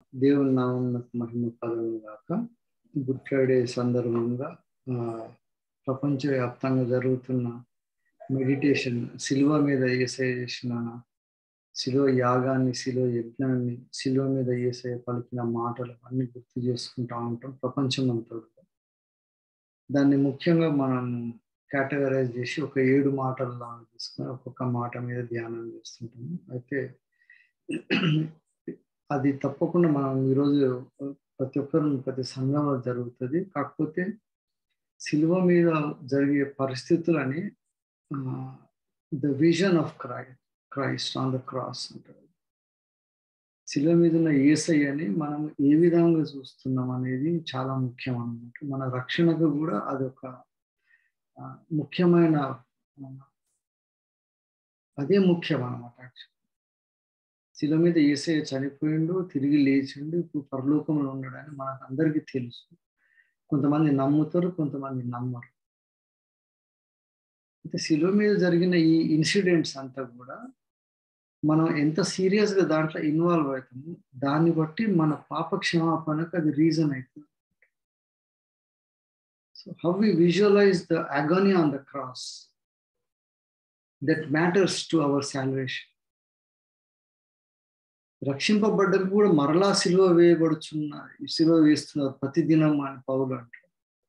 దేవుని నామమునకు మహిమ కలుగును గాక గుడ్ ఫ్రైడే సందర్భంగా ఆ, ప్రపంచవ్యాప్తంగా జరుగుతున్న మెడిటేషన్ శిలువ మీద ఏసై చేసిన శిలువ యాగాన్ని శిలువ యజ్ఞాన్ని శిలువ మీద ఏసై పలికిన మాటలు అన్ని గుర్తు చేసుకుంటా ఉంటాం ప్రపంచం అంతా కూడా. దాన్ని ముఖ్యంగా మనం కేటగరైజ్ చేసి ఒక ఏడు మాటల్లో తీసుకుని ఒక్కొక్క మాట మీద ధ్యానం చేస్తుంటాము అయితే అది తప్పకుండా మనం ఈరోజు ప్రతి ఒక్కరు ప్రతి సంఘంలో జరుగుతుంది కాకపోతే సిలువ మీద జరిగే పరిస్థితులని the vision of cry Christ on the cross అంటారు శిలువ మీద ఉన్న ఏసయ్యని మనం ఏ విధంగా చూస్తున్నాం అనేది చాలా ముఖ్యం అన్నమాట మన రక్షణకు కూడా అదొక ఆ, ముఖ్యమైన ఆ, అదే ముఖ్యం అన్నమాట యాక్చువల్ శిల మీద ఏసయ్య చనిపోయిండు తిరిగి లేచిండు ఇప్పుడు పరలోకంలో ఉండడని మనకు అందరికీ తెలుసు కొంతమంది నమ్ముతారు కొంతమంది నమ్మరు అయితే శిలువ మీద జరిగిన ఈ ఇన్సిడెంట్స్ అంతా కూడా మనం ఎంత సీరియస్ గా దాంట్లో ఇన్వాల్వ్ అవుతామో దాన్ని బట్టి మన పాప క్షమాపణకు అది రీజన్ అవుతుంది so how we visualize the agony on the cross that matters to our salvation రక్షింపబడ్డం కూడా మరలా సిలువ వేయబడుచున్న సిలువ వేస్తున్నారు ప్రతిదినం అని పౌలు అంటారు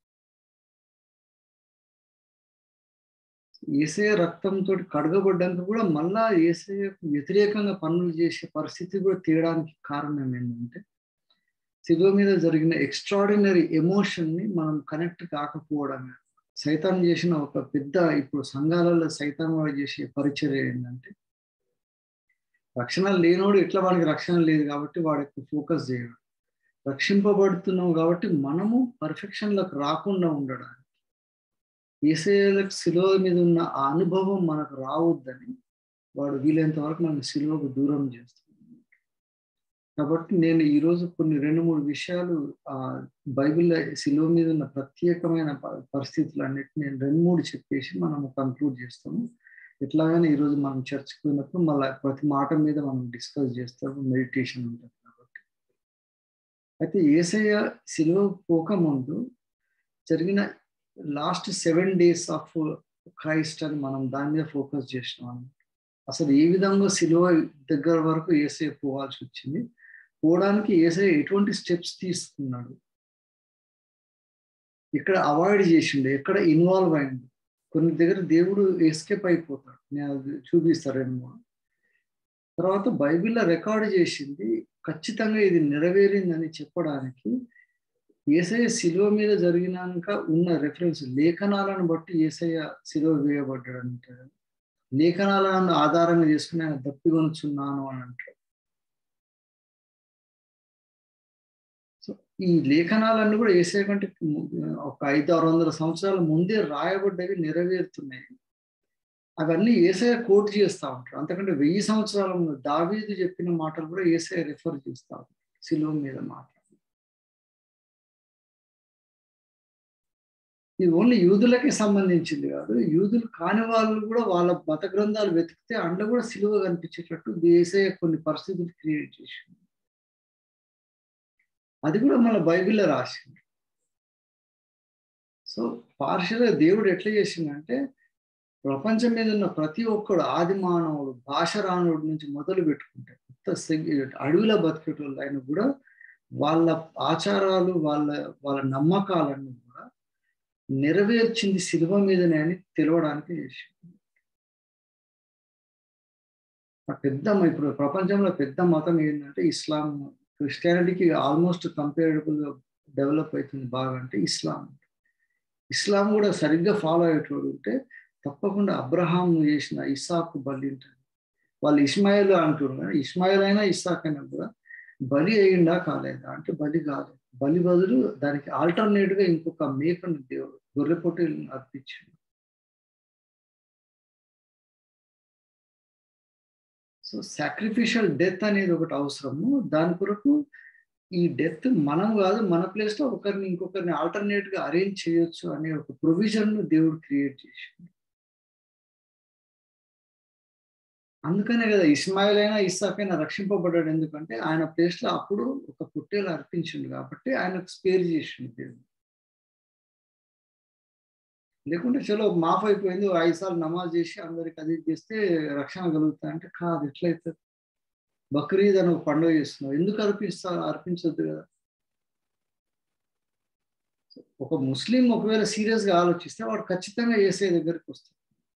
ఏసయ రక్తంతో కడగబడ్డానికి కూడా మళ్ళా ఏసయకు వ్యతిరేకంగా పనులు చేసే పరిస్థితి కూడా తీయడానికి కారణం ఏంటంటే శిలువ మీద జరిగిన ఎక్స్ట్రాడినరీ ఎమోషన్ ని మనం కనెక్ట్ కాకపోవడమే సైతాన్ చేసిన ఒక పెద్ద ఇప్పుడు సంఘాలలో సైతాన్ వాడు చేసే పరిచర్య ఏంటంటే రక్షణ లేనోడు ఎట్లా వాడికి రక్షణ లేదు కాబట్టి వాడికి ఫోకస్ చేయడు రక్షింపబడుతున్నాం కాబట్టి మనము పర్ఫెక్షన్లకు రాకుండా ఉండడానికి ఏసైలకు శిలువ మీద ఉన్న ఆ అనుభవం మనకు రావద్దని వాడు వీలైనంత వరకు మనకు శిలువకు దూరం చేస్తాడు కాబట్టి నేను ఈరోజు కొన్ని రెండు మూడు విషయాలు ఆ బైబిల్లో శిలువ మీద ఉన్న ప్రత్యేకమైన ప- పరిస్థితులు అన్నిటిని నేను రెండు మూడు చెప్పేసి మనం కంక్లూడ్ చేస్తాము ఎట్లాగైనా ఈరోజు మనం చర్చకు పోయినప్పుడు మళ్ళీ ప్రతి మాట మీద మనం డిస్కస్ చేస్తాము మెడిటేషన్ ఉంటుంది కాబట్టి అయితే ఏసయ్య శిలువ పోకముందు జరిగిన last seven days of Christ అని మనం దాని మీద ఫోకస్ చేసినాం అసలు ఏ విధంగా సిలువ దగ్గర వరకు ఏసఐ పోవాల్సి వచ్చింది పోవడానికి ఏసఐ ఎటువంటి స్టెప్స్ తీసుకున్నాడు ఇక్కడ అవాయిడ్ చేసిండు ఎక్కడ ఇన్వాల్వ్ అయింది కొన్ని దగ్గర దేవుడు ఎస్కేప్ అయిపోతాడు నేను అది చూపిస్తారేమో తర్వాత బైబిల్లో రికార్డ్ చేసింది ఖచ్చితంగా ఇది నెరవేరిందని చెప్పడానికి ఏసయ్య శిలువ మీద జరిగినాక ఉన్న రెఫరెన్స్ లేఖనాలను బట్టి ఏసయ్య శిలువ వేయబడ్డాడు అంటాడు లేఖనాలను ఆధారంగా చేసుకుని ఆయన దప్పికొనుచున్నాను అని అంటాడు సో ఈ లేఖనాలన్నీ కూడా ఏసఐ కంటే ము- ఒక ఐదు ఆరు వందల సంవత్సరాల ముందే రాయబడ్డవి నెరవేరుతున్నాయి అవన్నీ ఏసఐ కోట్ చేస్తా ఉంటారు అంతకంటే వెయ్యి సంవత్సరాల ముందు దావీదు చెప్పిన మాటలు కూడా ఏసఐ రిఫర్ చేస్తా ఉంటారు శిలువ మీద మాట్లాడు ఇది ఓన్లీ యూదులకే సంబంధించింది కాదు యూదులు కాని వాళ్ళు కూడా వాళ్ళ మత గ్రంథాలు వెతికితే అండ కూడా సిలువ కనిపించేటట్టు దేశే కొన్ని పరిస్థితులు క్రియేట్ చేసింది అది కూడా మన బైబిల్లో రాసింది సో పార్షల్గా దేవుడు ఎట్లా చేసిందంటే ప్రపంచం మీద ఉన్న ప్రతి ఒక్కడు ఆది మానవుడు భాష రానుడు నుంచి మొదలు పెట్టుకుంటే కొత్త సెగ్- అడవిలో బతికేటోళ్ళు ఆయన కూడా వాళ్ళ ఆచారాలు వాళ్ళ వాళ్ళ నమ్మకాలన్నీ కూడా నెరవేర్చింది శిలువ మీదనే అని తెలవడానికి చేసింది ఆ పెద్ద మ- ఇప్పుడు ప్రపంచంలో పెద్ద మతం ఏంటంటే ఇస్లాం క్రిస్టియానిటీకి ఆల్మోస్ట్ కంపేరబుల్ డెవలప్ అవుతుంది బాగా అంటే ఇస్లాం ఇస్లాం కూడా సరిగ్గా ఫాలో అయ్యేటోడు ఉంటే తప్పకుండా అబ్రహాం చేసిన ఇసాకు బలి ఉంటుంది వాళ్ళు ఇస్మాయిల్ అంటున్నారు కానీ ఇస్మాయిల్ అయినా ఇసాక్ అయినా కూడా బలి అయిందా కాలేదా అంటే బలి కాలేదు బలి బదులు దానికి ఆల్టర్నేట్ గా ఇంకొక మేకను దేవుడు గొర్రె పొట్టేలను అర్పించాడు సో సాక్రిఫిషియల్ డెత్ అనేది ఒకటి అవసరము దాని కొరకు ఈ డెత్ మనం కాదు మన ప్లేస్ లో ఒకరిని ఇంకొకరిని ఆల్టర్నేట్ గా అరేంజ్ చేయొచ్చు అనే ఒక ప్రొవిజన్ దేవుడు క్రియేట్ చేసింది అందుకనే కదా ఇస్మాయిల్ అయినా ఇస్సాక్ అయినా రక్షింపబడ్డాడు ఎందుకంటే ఆయన ప్లేస్ లో అప్పుడు ఒక పుట్టేలు అర్పించిండు కాబట్టి ఆయనకు స్పేర్ చేసిండు దేవుడు లేకుంటే చలో మాఫ్ అయిపోయింది ఓ ఐదు సార్లు నమాజ్ చేసి అందరికి అది చేస్తే రక్షణ కలుగుతా అంటే కాదు ఎట్లయితే బక్రీద్ అని ఒక పండుగ చేస్తున్నావు ఎందుకు అర్పిస్తా అర్పించొద్దు కదా ఒక ముస్లిం ఒకవేళ సీరియస్ గా ఆలోచిస్తే వాడు ఖచ్చితంగా ఏసే దగ్గరికి వస్తాడు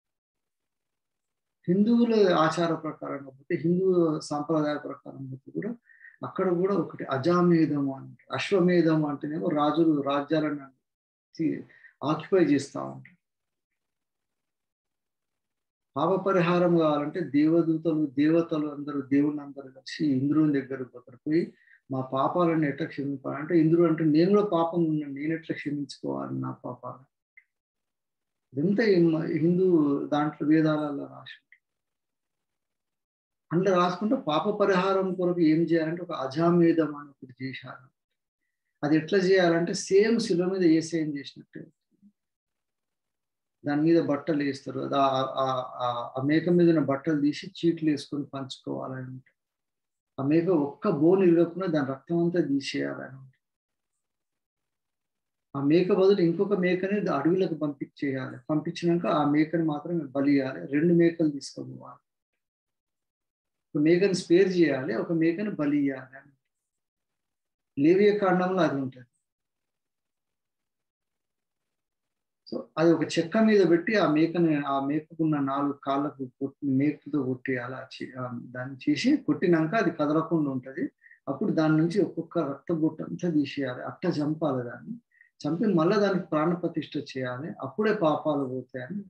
హిందువుల ఆచార ప్రకారం పోతే హిందూ సాంప్రదాయ ప్రకారం పోతే కూడా అక్కడ కూడా ఒకటి అజామేధం అంటే అశ్వమేధం అంటేనేమో రాజులు రాజ్యాలను ఆక్యుపై చేస్తూ ఉంటారు పాప పరిహారం కావాలంటే దేవదూతలు దేవతలు అందరూ దేవుని అందరూ కలిసి ఇంద్రుని దగ్గరకు పోతారు పోయి మా పాపాలను ఎట్లా క్షమించాలంటే ఇంద్రుడు అంటే నేను కూడా పాపం ఉన్నాను నేను ఎట్లా క్షమించుకోవాలి నా పాపాలను ఇదంతా హిందూ దాంట్లో వేదాలలో రాసి అందులో రాసుకుంటే పాప పరిహారం కొరకు ఏం చేయాలంటే ఒక అజామేధం అని ఒకటి చేశారు అది ఎట్లా చేయాలంటే సేమ్ శిల మీద ఏసేం చేసినట్టే దాని మీద బట్టలు వేస్తారు ఆ మేక మీద ఉన్న బట్టలు తీసి చీట్లు వేసుకొని పంచుకోవాలని ఉంటుంది ఆ మేక ఒక్క బోన్ ఇరగకుండా దాని రక్తం అంతా తీసేయాలని ఉంటుంది ఆ మేక బదులు ఇంకొక మేకని అడవిలకు పంపించేయాలి పంపించినాక ఆ మేకని మాత్రం బలి ఇవ్వాలి రెండు మేకలు తీసుకోవాలి ఒక మేకని స్పేర్ చేయాలి ఒక మేకని బలి ఇవ్వాలి అని లేవియ కాండంలో అది ఉంటుంది సో అది ఒక చెక్క మీద పెట్టి ఆ మేకని ఆ మేకకున్న నాలుగు కాళ్ళకు మేకతో కొట్టేయాలి దాన్ని చేసి కొట్టినాక అది కదలకుండా ఉంటుంది అప్పుడు దాని నుంచి ఒక్కొక్క రక్త బొట్టు అంతా తీసేయాలి అట్ట చంపాలి దాన్ని చంపి మళ్ళీ దానికి ప్రాణప్రతిష్ఠ చేయాలి అప్పుడే పాపాలు పోతాయని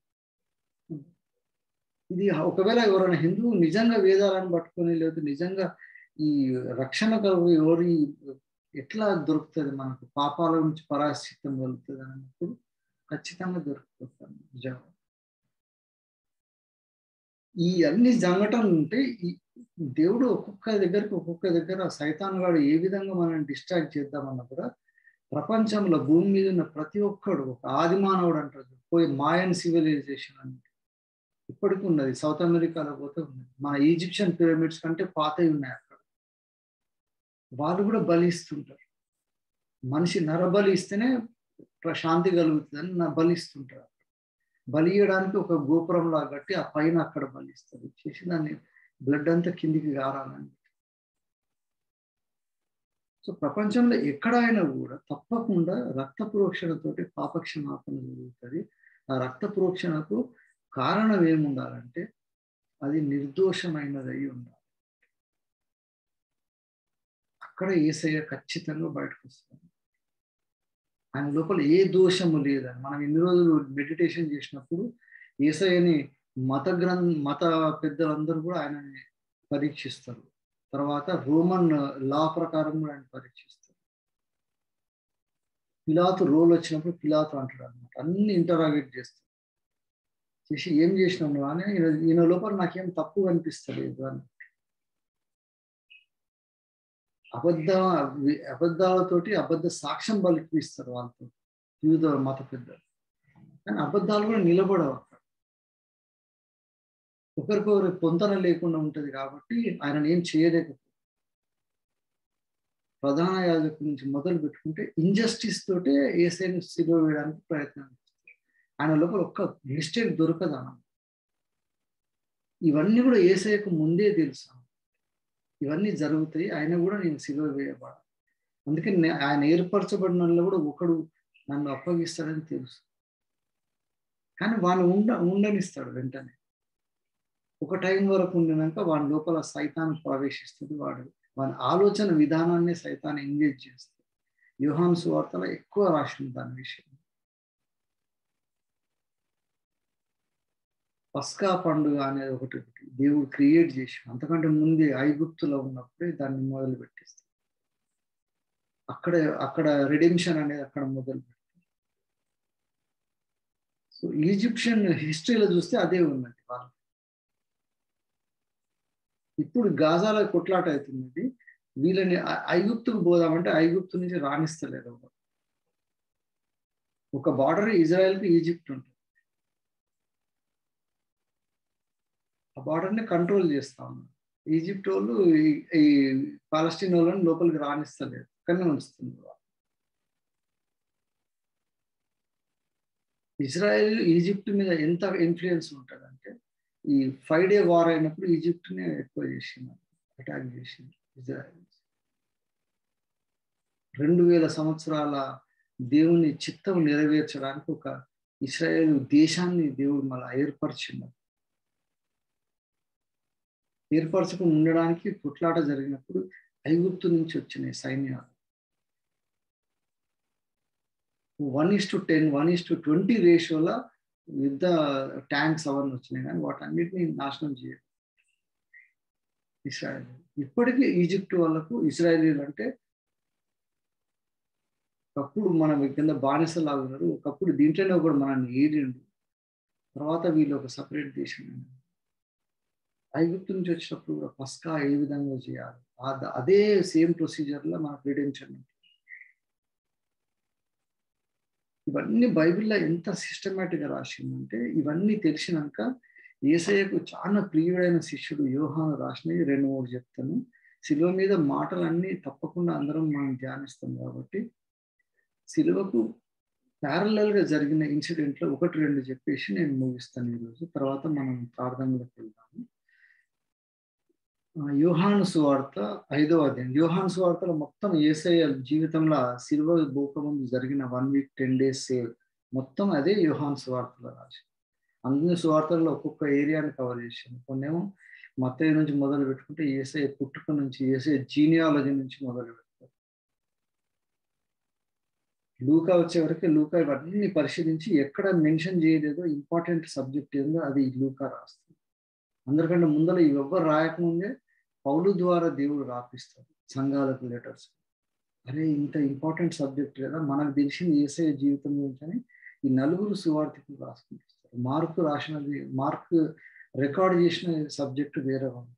ఇది ఒకవేళ ఎవరైనా హిందువు నిజంగా వేదాలను పట్టుకొని లేదు నిజంగా ఈ రక్షణ కలుగు ఎవరి ఎట్లా దొరుకుతుంది మనకు పాపాల నుంచి పరాశ్చిత్తం కలుగుతుంది అన్నప్పుడు ఖచ్చితంగా దొరికిపోతాను నిజంగా ఈ అన్ని సంఘటనలు ఉంటే ఈ దేవుడు ఒక్కొక్క దగ్గరికి ఒక్కొక్క దగ్గర సైతాన్ గాడు ఏ విధంగా మనం డిస్ట్రాక్ట్ చేద్దామన్నా కూడా ప్రపంచంలో భూమి మీద ఉన్న ప్రతి ఒక్కడు ఒక ఆది మానవుడు అంటారు పోయి మాయన్ సివిలైజేషన్ అని ఇప్పటికి ఉన్నది సౌత్ అమెరికాలో పోతే ఉన్నది మన ఈజిప్షియన్ పిరమిడ్స్ కంటే పాతవి ఉన్నాయి అక్కడ వాళ్ళు కూడా బలిస్తుంటారు మనిషి నరబలి ఇస్తేనే శాంతి కలుగుతుందని నా బలిస్తుంటారు బలి ఇవ్వడానికి ఒక గోపురం లాగా కట్టి ఆ పైన అక్కడ బలిస్తారు చేసి దాన్ని బ్లడ్ అంతా కిందికి గారాలని సో ప్రపంచంలో ఎక్కడైనా కూడా తప్పకుండా రక్త ప్రోక్షణతోటి పాపక్షమాపణ జరుగుతుంది ఆ రక్త ప్రోక్షణకు కారణం ఏముండాలంటే అది నిర్దోషమైనది అయి ఉండాలి అక్కడ ఏసయ్య ఖచ్చితంగా బయటకు వస్తుంది ఆయన లోపల ఏ దోషము లేదని మనం ఇన్ని రోజులు మెడిటేషన్ చేసినప్పుడు ఏసయ్యని మత గ్రంథ మత పెద్దలందరూ కూడా ఆయనని పరీక్షిస్తారు తర్వాత రోమన్ లా ప్రకారం కూడా ఆయన పరీక్షిస్తారు పిలాతు రోల్ వచ్చినప్పుడు పిలాతు అంటాడు అనమాట అన్ని ఇంటరాగేట్ చేస్తారు చేసి ఏం చేసినావు అని ఈయన లోపల నాకేం తప్పు కనిపిస్తలేదు అని అబద్ధ అబద్ధాలతోటి అబద్ధ సాక్ష్యం బలిపిస్తారు వాళ్ళతో వివిధ మత పెద్దలు కానీ అబద్ధాలు కూడా నిలబడవు అక్కడ ఒకరికొకరి పొంతన లేకుండా ఉంటది కాబట్టి ఆయన ఏం చేయలేకపోతే ప్రధాన యాజకు నుంచి మొదలు పెట్టుకుంటే ఇంజస్టిస్ తోటే ఏసైని సిలువ వేయడానికి ప్రయత్నం చేస్తారు ఆయన లోపల ఒక్క మిస్టేక్ దొరకదు అన్న ఇవన్నీ కూడా ఏసైకు ముందే తెలుసు ఇవన్నీ జరుగుతాయి ఆయన కూడా నేను సిలువ వేయబడ అందుకే ఆయన ఏర్పరచబడిన కూడా ఒకడు నన్ను అప్పగిస్తాడని తెలుసు కానీ వాడు ఉండ ఉండనిస్తాడు వెంటనే ఒక టైం వరకు ఉండినాక వాడి లోపల సైతాన్ని ప్రవేశిస్తుంది వాడు వాని ఆలోచన విధానాన్ని సైతాన్ని ఎంగేజ్ చేస్తుంది యుహాన్ సువార్తలో ఎక్కువ రాసింది దాని విషయం పస్కా పండుగ అనేది ఒకటి దేవుడు క్రియేట్ చేసి అంతకంటే ముందే ఐగుప్తులో ఉన్నప్పుడే దాన్ని మొదలు పెట్టేస్తారు అక్కడ అక్కడ రిడెంప్షన్ అనేది అక్కడ మొదలు పెడతారు సో ఈజిప్షియన్ హిస్టరీలో చూస్తే అదే ఉన్నది వాళ్ళు ఇప్పుడు గాజాలో కొట్లాట అవుతున్నది వీళ్ళని ఐగుప్తుకు పోదామంటే ఐగుప్తు నుంచి రాణిస్తలేరు ఒక బార్డర్ ఇజ్రాయెల్కి ఈజిప్ట్ ఉంటుంది ఆ బార్డర్ని కంట్రోల్ చేస్తా ఉన్నారు ఈజిప్ట్ వాళ్ళు ఈ పాలస్టీన్ వాళ్ళని లోపలికి రాణిస్తలేదు అక్కడనే ఉంచుతుంది ఇజ్రాయెల్ ఈజిప్ట్ మీద ఎంత ఇన్ఫ్లుయెన్స్ ఉంటుందంటే ఈ ఫైవ్ డే వార్ అయినప్పుడు ఈజిప్ట్నే ఎక్కువ చేసింది అటాక్ చేసింది ఇజ్రాయెల్ రెండు వేల సంవత్సరాల దేవుని చిత్తం నెరవేర్చడానికి ఒక ఇస్రాయేల్ దేశాన్ని దేవుడు మళ్ళీ ఏర్పరిచినారు ఏర్పరచుకుని ఉండడానికి కొట్లాట జరిగినప్పుడు ఐగుప్తు నుంచి వచ్చినాయి సైన్యాలు one is to ten one is to twenty రేషియోలో యుద్ధ ట్యాంక్స్ అవన్నీ వచ్చినాయి కానీ వాటన్నిటిని నాశనం చేయరు ఇస్రాయల్ ఇప్పటికీ ఈజిప్ట్ వాళ్ళకు ఇస్రాయలీలు అంటే ఒకప్పుడు మనం కింద బానిసలాగా ఉన్నారు ఒకప్పుడు దీంట్లోనే ఒకడు మనల్ని ఏరిండు తర్వాత వీళ్ళు ఒక సపరేట్ దేశం ఐగుప్తు నుంచి వచ్చినప్పుడు కూడా పస్కా ఏ విధంగా చేయాలి అదే సేమ్ ప్రొసీజర్లో మనకు రిడెంషన్ ఇవన్నీ బైబిల్లో ఎంత సిస్టమేటిక్గా రాసిందంటే ఇవన్నీ తెలిసినాక ఏసయ్యకు చాలా ప్రియుడైన శిష్యుడు యోహాను రాసినవి రెండు మూడు చెప్తాను శిలువ మీద మాటలన్నీ తప్పకుండా అందరం మనం ధ్యానిస్తాం కాబట్టి శిలువకు ప్యారలల్గా జరిగిన ఇన్సిడెంట్లో ఒకటి రెండు చెప్పేసి నేను ముగిస్తాను ఈరోజు తర్వాత మనం ప్రార్థనలోకి వెళ్దాము యోహాను సువార్త ఐదో అధ్యాయం యోహాను సువార్తలో మొత్తం ఏసఐ జీవితంలో సిల్వ భూకముందు జరిగిన వన్ వీక్ టెన్ డేస్ సేవ్ మొత్తం అదే యోహాను సువార్తలో రాసి అన్ని సువార్తల్లో ఒక్కొక్క ఏరియాని కవర్ చేసింది కొన్నేమో మత్తయ్య నుంచి మొదలు పెట్టుకుంటే ఏసఐ పుట్టుక నుంచి ఏసఐ జీనియాలజీ నుంచి మొదలు పెడతారు లూకా వచ్చే వరకు లూకా ఇవన్నీ పరిశీలించి ఎక్కడ మెన్షన్ చేయలేదో ఇంపార్టెంట్ సబ్జెక్ట్ ఏందో అది లూకా రాస్తుంది అందరికంటే ముందర ఇవి ఎవ్వరు రాయకముందే పౌలు ద్వారా దేవుడు రాపిస్తాడు సంఘాలకు లెటర్స్ అరే ఇంత ఇంపార్టెంట్ సబ్జెక్ట్ కదా మనకు తెలిసింది ఏసే జీవితం గురించి అని ఈ నలుగురు సువార్థికులు రాసుకుంటారు మార్కు రాసినది మార్క్ రికార్డ్ చేసిన సబ్జెక్ట్ వేరే ఉంటుంది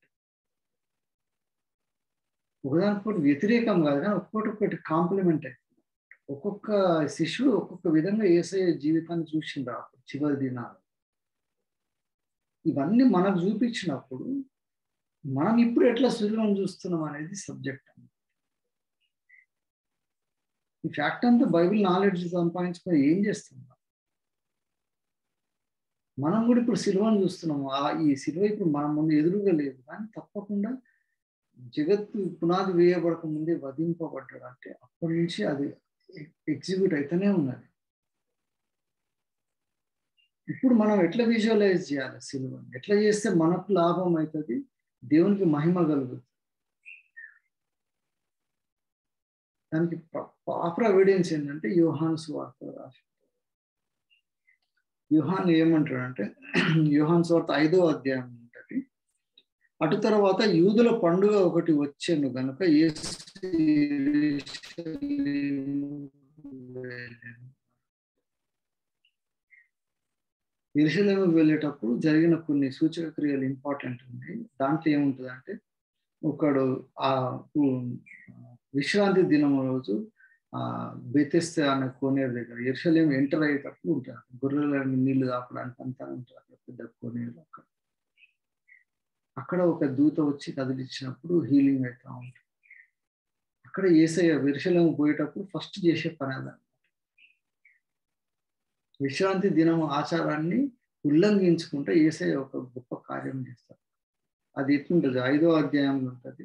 ఒకదానికొకటి వ్యతిరేకం కాదు కానీ ఒక్కొక్కటి ఒక్కటి కాంప్లిమెంట్ అవుతుంది ఒక్కొక్క శిష్యుడు ఒక్కొక్క విధంగా ఏసఐ జీవితాన్ని చూసిండ్రు అప్పుడు చివరి దినాలు ఇవన్నీ మనకు చూపించినప్పుడు మనం ఇప్పుడు ఎట్లా సూర్యులను చూస్తున్నాం అనేది సబ్జెక్ట్ ఈ ఫ్యాక్ట్ అంతా బైబిల్ నాలెడ్జ్ సంపాదించుకొని ఏం చేస్తున్నాం మనం కూడా ఇప్పుడు సిల్వను చూస్తున్నాము ఆ ఈ సిల్వ ఇప్పుడు మన ముందు ఎదురుగా లేదు కానీ తప్పకుండా జగత్తు పునాది వేయబడక ముందే వధింపబడ్డాడు అంటే అప్పటి నుంచి అది ఎగ్జిక్యూట్ అయితేనే ఉన్నది ఇప్పుడు మనం ఎట్లా విజువలైజ్ చేయాలి సిలువని ఎట్లా చేస్తే మనకు లాభం అవుతుంది దేవునికి మహిమ కలుగుతుంది దానికి ప్రాపర్ ఎవిడెన్స్ ఏంటంటే యోహాన్ సువార్త రాసి యుహాన్ ఏమంటాడంటే యుహాన్ స్వార్త ఐదో అధ్యాయం ఉంటుంది అటు తర్వాత యూదుల పండుగ ఒకటి వచ్చాను గనుక ఎరుసలేముకు వెళ్ళేటప్పుడు జరిగిన కొన్ని సూచక క్రియలు ఇంపార్టెంట్ ఉంది దాంట్లో ఏముంటుంది అంటే ఒకడు ఆ విశ్రాంతి దినం రోజు ఆ బెతెస్తే అనే కోనేరు దగ్గర ఎరుసలేం ఎంటర్ అయ్యేటప్పుడు ఉంటారు గొర్రెల నీళ్లు తాపడానికి అంతా ఉంటారు అక్కడ పెద్ద కోనేరు అక్కడ అక్కడ ఒక దూత వచ్చి కదిలిచ్చినప్పుడు హీలింగ్ అవుతా ఉంటుంది అక్కడ ఏసయ్య విరుషలేము పోయేటప్పుడు ఫస్ట్ చేసే పని అదనమాట విశ్రాంతి దినం ఆచారాన్ని ఉల్లంఘించుకుంటే ఏసయ్య ఒక గొప్ప కార్యం చేస్తారు అది ఎట్లుంటుంది ఐదో అధ్యాయంలో ఉంటుంది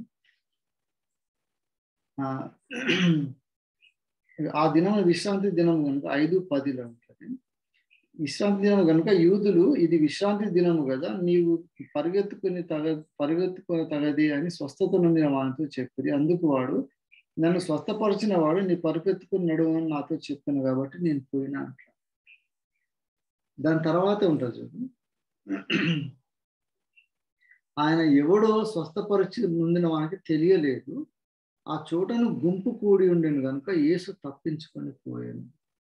ఆ దినం విశ్రాంతి దినం కనుక ఐదు పదిలో ఉంటుంది విశ్రాంతి దినం కనుక యూదులు ఇది విశ్రాంతి దినము కదా నీవు పరిగెత్తుకుని తగ పరిగెత్తుకుని తగది అని స్వస్థత నుండి వానితో చెప్పింది అందుకు వాడు నన్ను స్వస్థపరిచిన వాడు నీ పరిగెత్తుకుని నడువని నాతో చెప్పాను కాబట్టి నేను పోయినా అంట దాని తర్వాత ఉంటుంది చూడు ఆయన ఎవడో స్వస్థపరిచి ముందిన వానికి తెలియలేదు ఆ చోటను గుంపు కూడి ఉండేను కనుక యేసు తప్పించుకొని పోయాను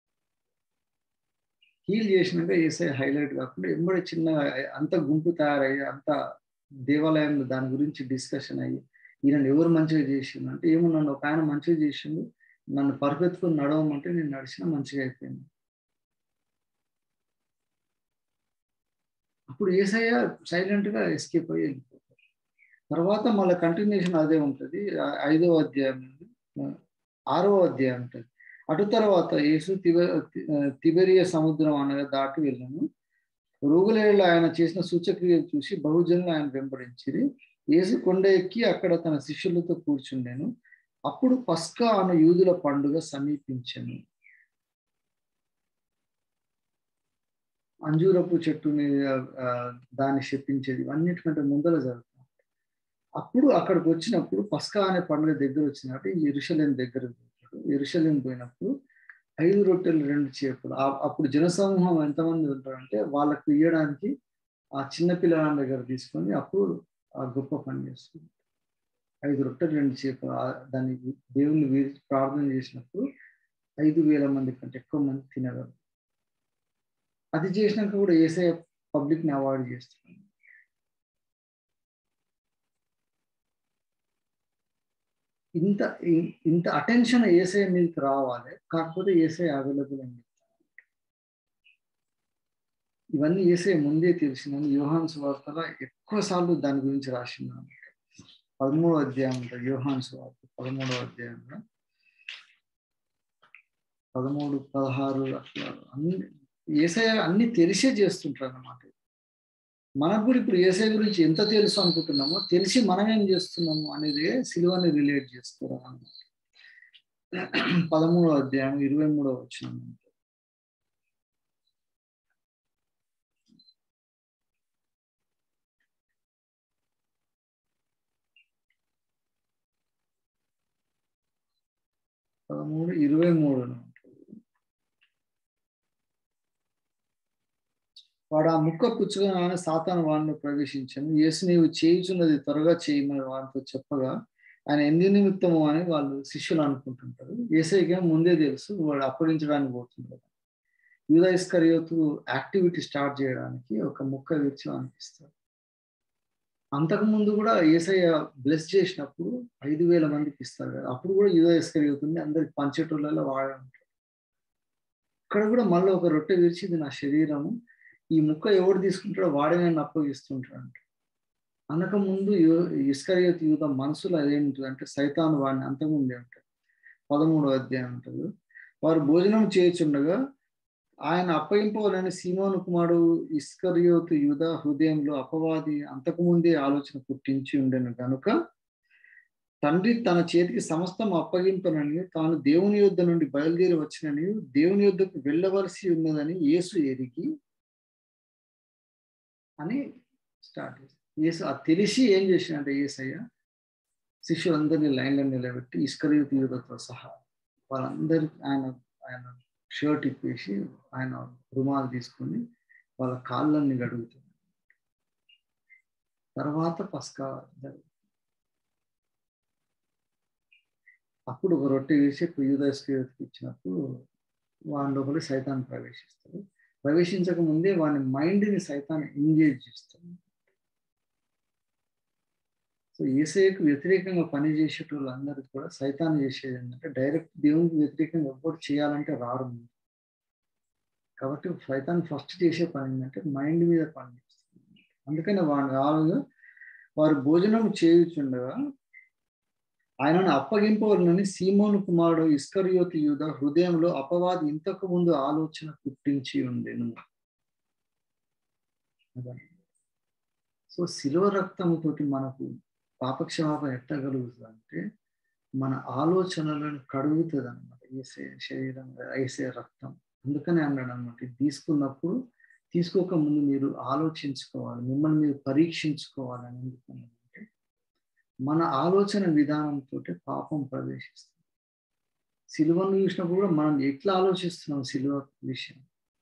హీల్ చేసినాక ఏసై హైలైట్ కాకుండా ఎంబడి చిన్న అంత గుంపు తయారయ్యి అంత దేవాలయంలో దాని గురించి డిస్కషన్ అయ్యి ఈయన ఎవరు మంచిగా చేసిండు అంటే ఏమో నన్ను ఒక ఆయన మంచిగా చేసిండు నన్ను పరిగెత్తుకొని నడవమంటే నేను నడిచినా మంచిగా అయిపోయింది అప్పుడు అప్పుడు ఏసయ్య సైలెంట్ గా ఎస్కేప్ అయ్యి వెళ్ళిపోతారు తర్వాత మళ్ళీ కంటిన్యూషన్ అదే ఉంటుంది ఐదో అధ్యాయం నుండి ఆరో అధ్యాయం ఉంటుంది అటు తర్వాత యేసు తిబ తిబెరియ సముద్రం అనగా దాటి వెళ్ళాను రోగులేళ్ళు ఆయన చేసిన సూచక్రియలు చూసి బహుజనులు ఆయన వెంబడించిరి యేసు కొండ ఎక్కి అక్కడ తన శిష్యులతో కూర్చుండెను అప్పుడు పస్కా అన్న యూదుల పండుగ సమీపించను అంజూరపు చెట్టు మీద దాన్ని శపించేది ఇవన్నిటికంటే ముందర జరుగుతుంది అప్పుడు అక్కడికి వచ్చినప్పుడు పస్కా అనే పండుగ దగ్గర వచ్చినట్టు ఎరుషలేం దగ్గర ఎరుషలేం పోయినప్పుడు ఐదు రొట్టెలు రెండు చేపలు అప్పుడు జనసమూహం ఎంతమంది ఉంటారంటే వాళ్ళకు ఇవ్వడానికి ఆ చిన్న పిల్లల దగ్గర తీసుకొని అప్పుడు ఆ గొప్ప పని చేస్తుంది ఐదు రొట్టెలు రెండు చేపలు దాన్ని దేవుని ప్రార్థన చేసినప్పుడు ఐదు వేల మంది కంటే ఎక్కువ మంది తినగలరు అది చేసినాక కూడా ఏసఐ పబ్లిక్ని అవాయిడ్ చేస్తున్నాడు ఇంత ఇంత అటెన్షన్ ఏసఐ మీదకి రావాలి కాకపోతే ఏసఐ అవైలబుల్ అని ఇవన్నీ ఏసఐ ముందే తెలిసిన యోహాన్ సువార్తల ఎక్కువ సార్లు దాని గురించి రాసింది పదమూడో అధ్యాయం ఉంటుంది యోహాన్ సువార్త పదమూడో అధ్యాయంలో పదమూడు పదహారు అట్లా అన్ని ఏసఐ అన్ని తెలిసే చేస్తుంటారు అన్నమాట మనకు కూడా ఇప్పుడు ఏసఐ గురించి ఎంత తెలుసు అనుకుంటున్నామో తెలిసి మనం ఏం చేస్తున్నాము అనేది సిలువని రిలేట్ చేసుకోవడం అన్నమాట పదమూడో అధ్యాయం ఇరవై మూడో వచ్చిన పదమూడు ఇరవై మూడు వాడు ఆ ముక్క పుచ్చుకొని సాతాను వాడిని ప్రవేశించాను యేసు నీవు చేయుచున్నది త్వరగా చేయమని వారితో చెప్పగా ఆయన ఎందు నిమిత్తము అని వాళ్ళు శిష్యులు అనుకుంటుంటారు ఏసైకి ముందే తెలుసు వాడు అప్పగించడానికి పోతున్నాడు యూదా ఇస్కరియోతు యాక్టివిటీ స్టార్ట్ చేయడానికి ఒక ముక్క విరిచి అనిపిస్తారు అంతకు ముందు కూడా ఏసయ్య బ్లెస్ చేసినప్పుడు ఐదు వేల మందికి ఇస్తారు కదా అప్పుడు కూడా యూదా ఇస్కరియోతుంది అందరికి పంచేటోళ్ళలో వాడే ఉంటారు ఇక్కడ కూడా మళ్ళీ ఒక రొట్టె విరిచి ఇది నా శరీరము ఈ ముక్క ఎవడు తీసుకుంటాడో వాడే నేను అప్పగిస్తుంటాడు అనక ముందు ఇస్కరియోత్ యూత మనసులో అదేంటుంది అంటే సైతాన్ వాడిని అంతకుముందే ఉంటాడు పదమూడో అధ్యాయం ఉంటుంది వారు భోజనం చేయుచుండగా ఆయన అప్పగింపవాలని సీమోను కుమారుడు ఇస్కరియోత్ యూద హృదయంలో అపవాది అంతకుముందే ఆలోచన పుట్టించి ఉండెను కనుక తండ్రి తన చేతికి సమస్తం అప్పగింపనని తాను దేవుని యుద్ధ నుండి బయలుదేరి వచ్చినని దేవుని యుద్ధకు వెళ్ళవలసి ఉన్నదని యేసు ఎరిగి అని స్టార్ట్ చేసి యేసు అది తెలిసి ఏం చేసినంటే ఏసయ్య శిష్యులందరినీ లైన్లో నిలబెట్టి ఇస్కరియుత యూదతో సహా వాళ్ళందరి ఆయన ఆయన షర్ట్ ఇప్పేసి ఆయన రుమాలు తీసుకొని వాళ్ళ కాళ్ళన్ని గడుగుతుంది తర్వాత పస్కా అప్పుడు ఒక రొట్టె వేసి యూదస్కి ఇచ్చినప్పుడు వాళ్ళ లోపల సైతాన్ని ప్రవేశిస్తారు ప్రవేశించక ముందే వాని మైండ్ని సైతాన్ని ఎంగేజ్ చేస్తారు సో ఏసఐకు వ్యతిరేకంగా పనిచేసే వాళ్ళందరికీ కూడా సైతాన్ని చేసేది ఏంటంటే డైరెక్ట్ దేవునికి వ్యతిరేకంగా ఎవ్వరు చేయాలంటే రారు కాబట్టి సైతాన్ ఫస్ట్ చేసే పని ఏంటంటే మైండ్ మీద పని చేస్తుంది అందుకని వాడు రాలుగా వారు భోజనం చేయుచుండగా ఆయనను అప్పగింపవలనని సీమోను కుమారుడు ఇస్కరియోతి యూద హృదయంలో అపవాది ఇంతకు ముందు ఆలోచన పుట్టించి ఉండెను సో శిలువ రక్తముతోటి మనకు పాపక్షమాపణ ఎట్టగలుగుతుంది అంటే మన ఆలోచనలను కడుగుతుంది అనమాట వేసే శరీరం వేసే రక్తం అందుకనే అన్నాడు అనమాట తీసుకున్నప్పుడు తీసుకోక ముందు మీరు ఆలోచించుకోవాలి మిమ్మల్ని మీరు పరీక్షించుకోవాలని ఎందుకని అంటే మన ఆలోచన విధానంతో పాపం ప్రవేశిస్తుంది సిలువను చూసినప్పుడు కూడా మనం ఎట్లా ఆలోచిస్తున్నాం సిలువ విషయం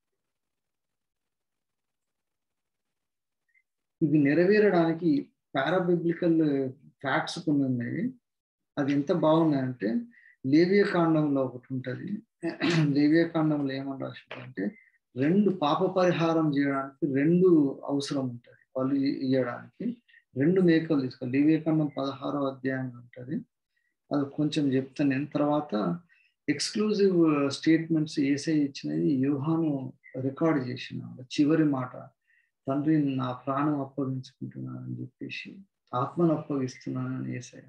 ఇవి నెరవేరడానికి పారాబిబ్లికల్ ఫ్యాక్ట్స్ కొన్ని ఉన్నాయి అది ఎంత బాగున్నాయంటే లేవియ కాండంలో ఒకటి ఉంటుంది లేవియ కాండంలో ఏమని రాసిందంటే రెండు పాప పరిహారం చేయడానికి రెండు అవసరం ఉంటుంది వాళ్ళు ఇవ్వడానికి రెండు మేకలు తీసుకోవాలి లేవియకాండం పదహారో అధ్యాయంలో ఉంటుంది అది కొంచెం చెప్తాను నేను తర్వాత ఎక్స్క్లూజివ్ స్టేట్మెంట్స్ ఏసై ఇచ్చినది యూహాను రికార్డ్ చేసిన చివరి మాట తండ్రి నా ప్రాణం అప్పగించుకుంటున్నానని చెప్పేసి ఆత్మను అప్పగిస్తున్నానని ఏసై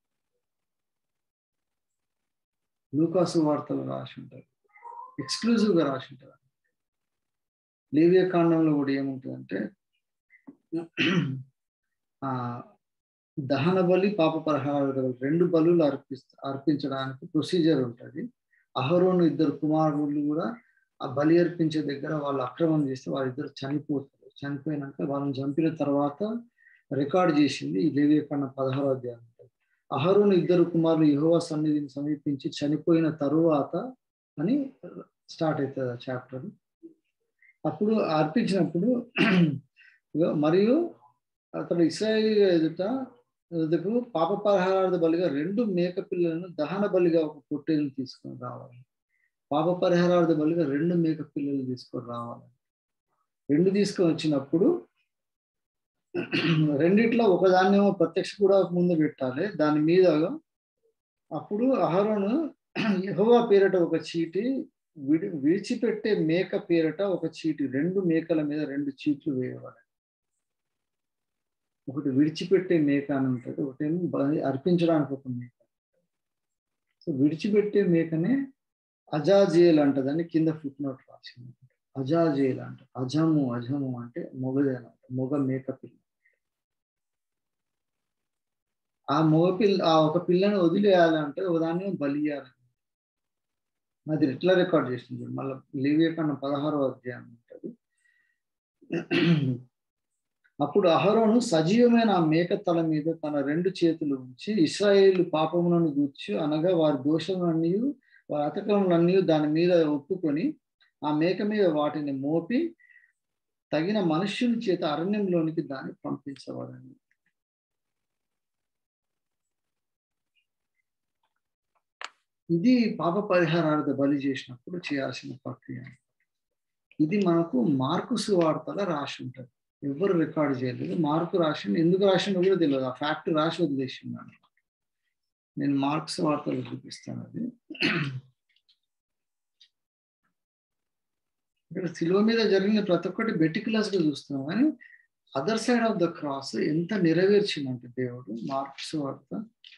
లూకాసు వార్తలు రాసి ఉంటారు ఎక్స్క్లూజివ్గా రాసి ఉంటారు లేవియ కాండంలో కూడా ఏముంటుందంటే ఆ దహన బలి పాప పరిహారాలు రెండు బలులు అర్పిస్త అర్పించడానికి ప్రొసీజర్ ఉంటుంది అహరోను ఇద్దరు కుమారులు కూడా ఆ బలి అర్పించే దగ్గర వాళ్ళు అక్రమం చేస్తే వాళ్ళిద్దరు చనిపోతారు చనిపోయినాక వాళ్ళని చంపిన తర్వాత రికార్డ్ చేసింది ఈ లేవియకాండ పదహారో అధ్యాయం అహరోను ఇద్దరు కుమారులు యహోవా సన్నిధిని సమీపించి చనిపోయిన తరువాత అని స్టార్ట్ అవుతుంది ఆ చాప్టర్ అప్పుడు అర్పించినప్పుడు మరియు అతడు ఇస్రాయేల్ ఎదుట ఎదుటకు పాప పరిహారార్థ బలిగా రెండు మేక పిల్లలను దహన బలిగా ఒక పొట్టేలను తీసుకొని రావాలి పాప పరిహారార్థ బలిగా రెండు మేక పిల్లలు తీసుకొని రావాలి రెండు తీసుకొని వచ్చినప్పుడు రెండిట్లో ఒకదాన్నేమో ప్రత్యక్ష కూడా ముందు పెట్టాలి దాని మీద అప్పుడు అహరోను యహోవా పేరట ఒక చీటి విడి విడిచిపెట్టే మేక పేరట ఒక చీటి రెండు మేకల మీద రెండు చీట్లు వేయవాలి ఒకటి విడిచిపెట్టే మేక అని ఉంటుంది ఒకటేమో అర్పించడానికి ఒక మేక సో విడిచిపెట్టే మేకనే అజాజేల్ అంటదని కింద ఫుట్ నోట్ రాసింది అజాజేల్ అంట అజము అజము అంటే మొగదేనంట మొగ మేక పిల్ల ఆ మగ పిల్ల ఆ ఒక పిల్లని వదిలేయాలంటే ఒకదాన్ని బలి ఇవ్వాలి అది ఎట్లా రికార్డ్ చేసింది మళ్ళీ లేవియకన్న పదహారో అధ్యాయం ఉంటుంది అప్పుడు అహరోను సజీవమైన ఆ మేక తల మీద తన రెండు చేతులు ఉంచి ఇస్రాయేల్ పాపములను గూర్చి అనగా వారి దోషములన్నీ వారి అతకములన్నీ దాని మీద ఒప్పుకొని ఆ మేక మీద వాటిని మోపి తగిన మనుష్యుని చేత అరణ్యంలోనికి దాన్ని పంపించవాలని ఇది పాప పరిహారార్థ బలి చేసినప్పుడు చేయాల్సిన ప్రక్రియ ఇది మనకు మార్కు సువార్తల రాసి ఉంటుంది ఎవరు రికార్డ్ చేయలేదు మార్కు రాసింది ఎందుకు రాసిందో కూడా తెలియదు ఆ ఫ్యాక్ట్ రాసి వదిలేసింది నేను మార్క్స్ వార్తలు చూపిస్తాను అది ఇక్కడ సిలువ మీద జరిగిన ప్రతి ఒక్కటి బెటికులస్ గా చూస్తున్నాం కానీ other side of the cross ఎంత నెరవేర్చిందంటే దేవుడు మార్క్స్ వార్త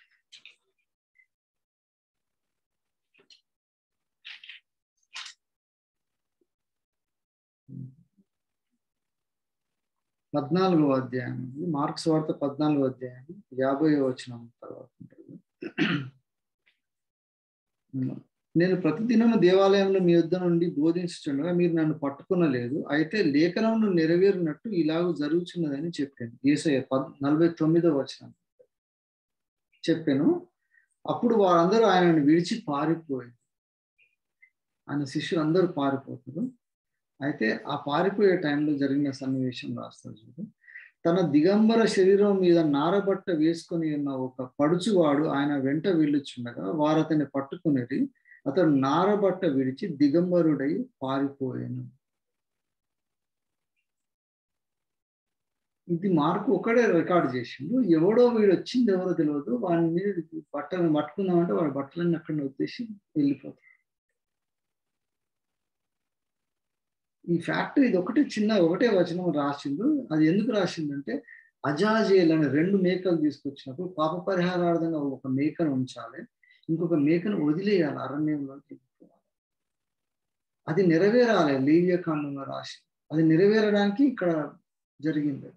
పద్నాలుగో అధ్యాయం మార్క్స్ వార్త పద్నాలుగో అధ్యాయం యాభై వచ్చిన తర్వాత ఉంటుంది నేను ప్రతిదినము దేవాలయంలో మీ యుద్ధ నుండి బోధించుచుండగా మీరు నన్ను పట్టుకునలేదు అయితే లేఖనంలో నెరవేరినట్టు ఇలాగ జరుగుతున్నదని చెప్పాను ఏసయ్య పద్ నలభై తొమ్మిదో వచ్చిన చెప్పాను అప్పుడు వారందరూ ఆయనను విడిచి పారిపోయారు ఆయన శిష్యులు అందరూ పారిపోతారు అయితే ఆ పారిపోయే టైంలో జరిగిన సన్నివేశం రాస్తారు చూడు తన దిగంబర శరీరం మీద నారబట్ట వేసుకొని ఉన్న ఒక పడుచువాడు ఆయన వెంట వెళ్ళుచుండగా వారు అతన్ని పట్టుకునేది అతడు నారబట్ట విడిచి దిగంబరుడై పారిపోయాను ఇది మార్కు ఒకడే రికార్డ్ చేసిండు ఎవడో వీడు వచ్చింది ఎవరో తెలియదు వాని మీద బట్టలను పట్టుకుందామంటే వాడి బట్టలన్నీ అక్కడ ఉద్దేశం వెళ్ళిపోతాడు ఈ ఫ్యాక్ట్ ఇది ఒకటే చిన్న ఒకటే వచనం రాసిండు అది ఎందుకు రాసిందంటే అజాజేల్ అనే రెండు మేకలు తీసుకొచ్చినప్పుడు పాప పరిహారార్థంగా ఒక మేకను ఉంచాలి ఇంకొక మేకను వదిలేయాలి అరణ్యంలో అది నెరవేరాలి లీవ్యకాండంలో రాసి అది నెరవేరడానికి ఇక్కడ జరిగింది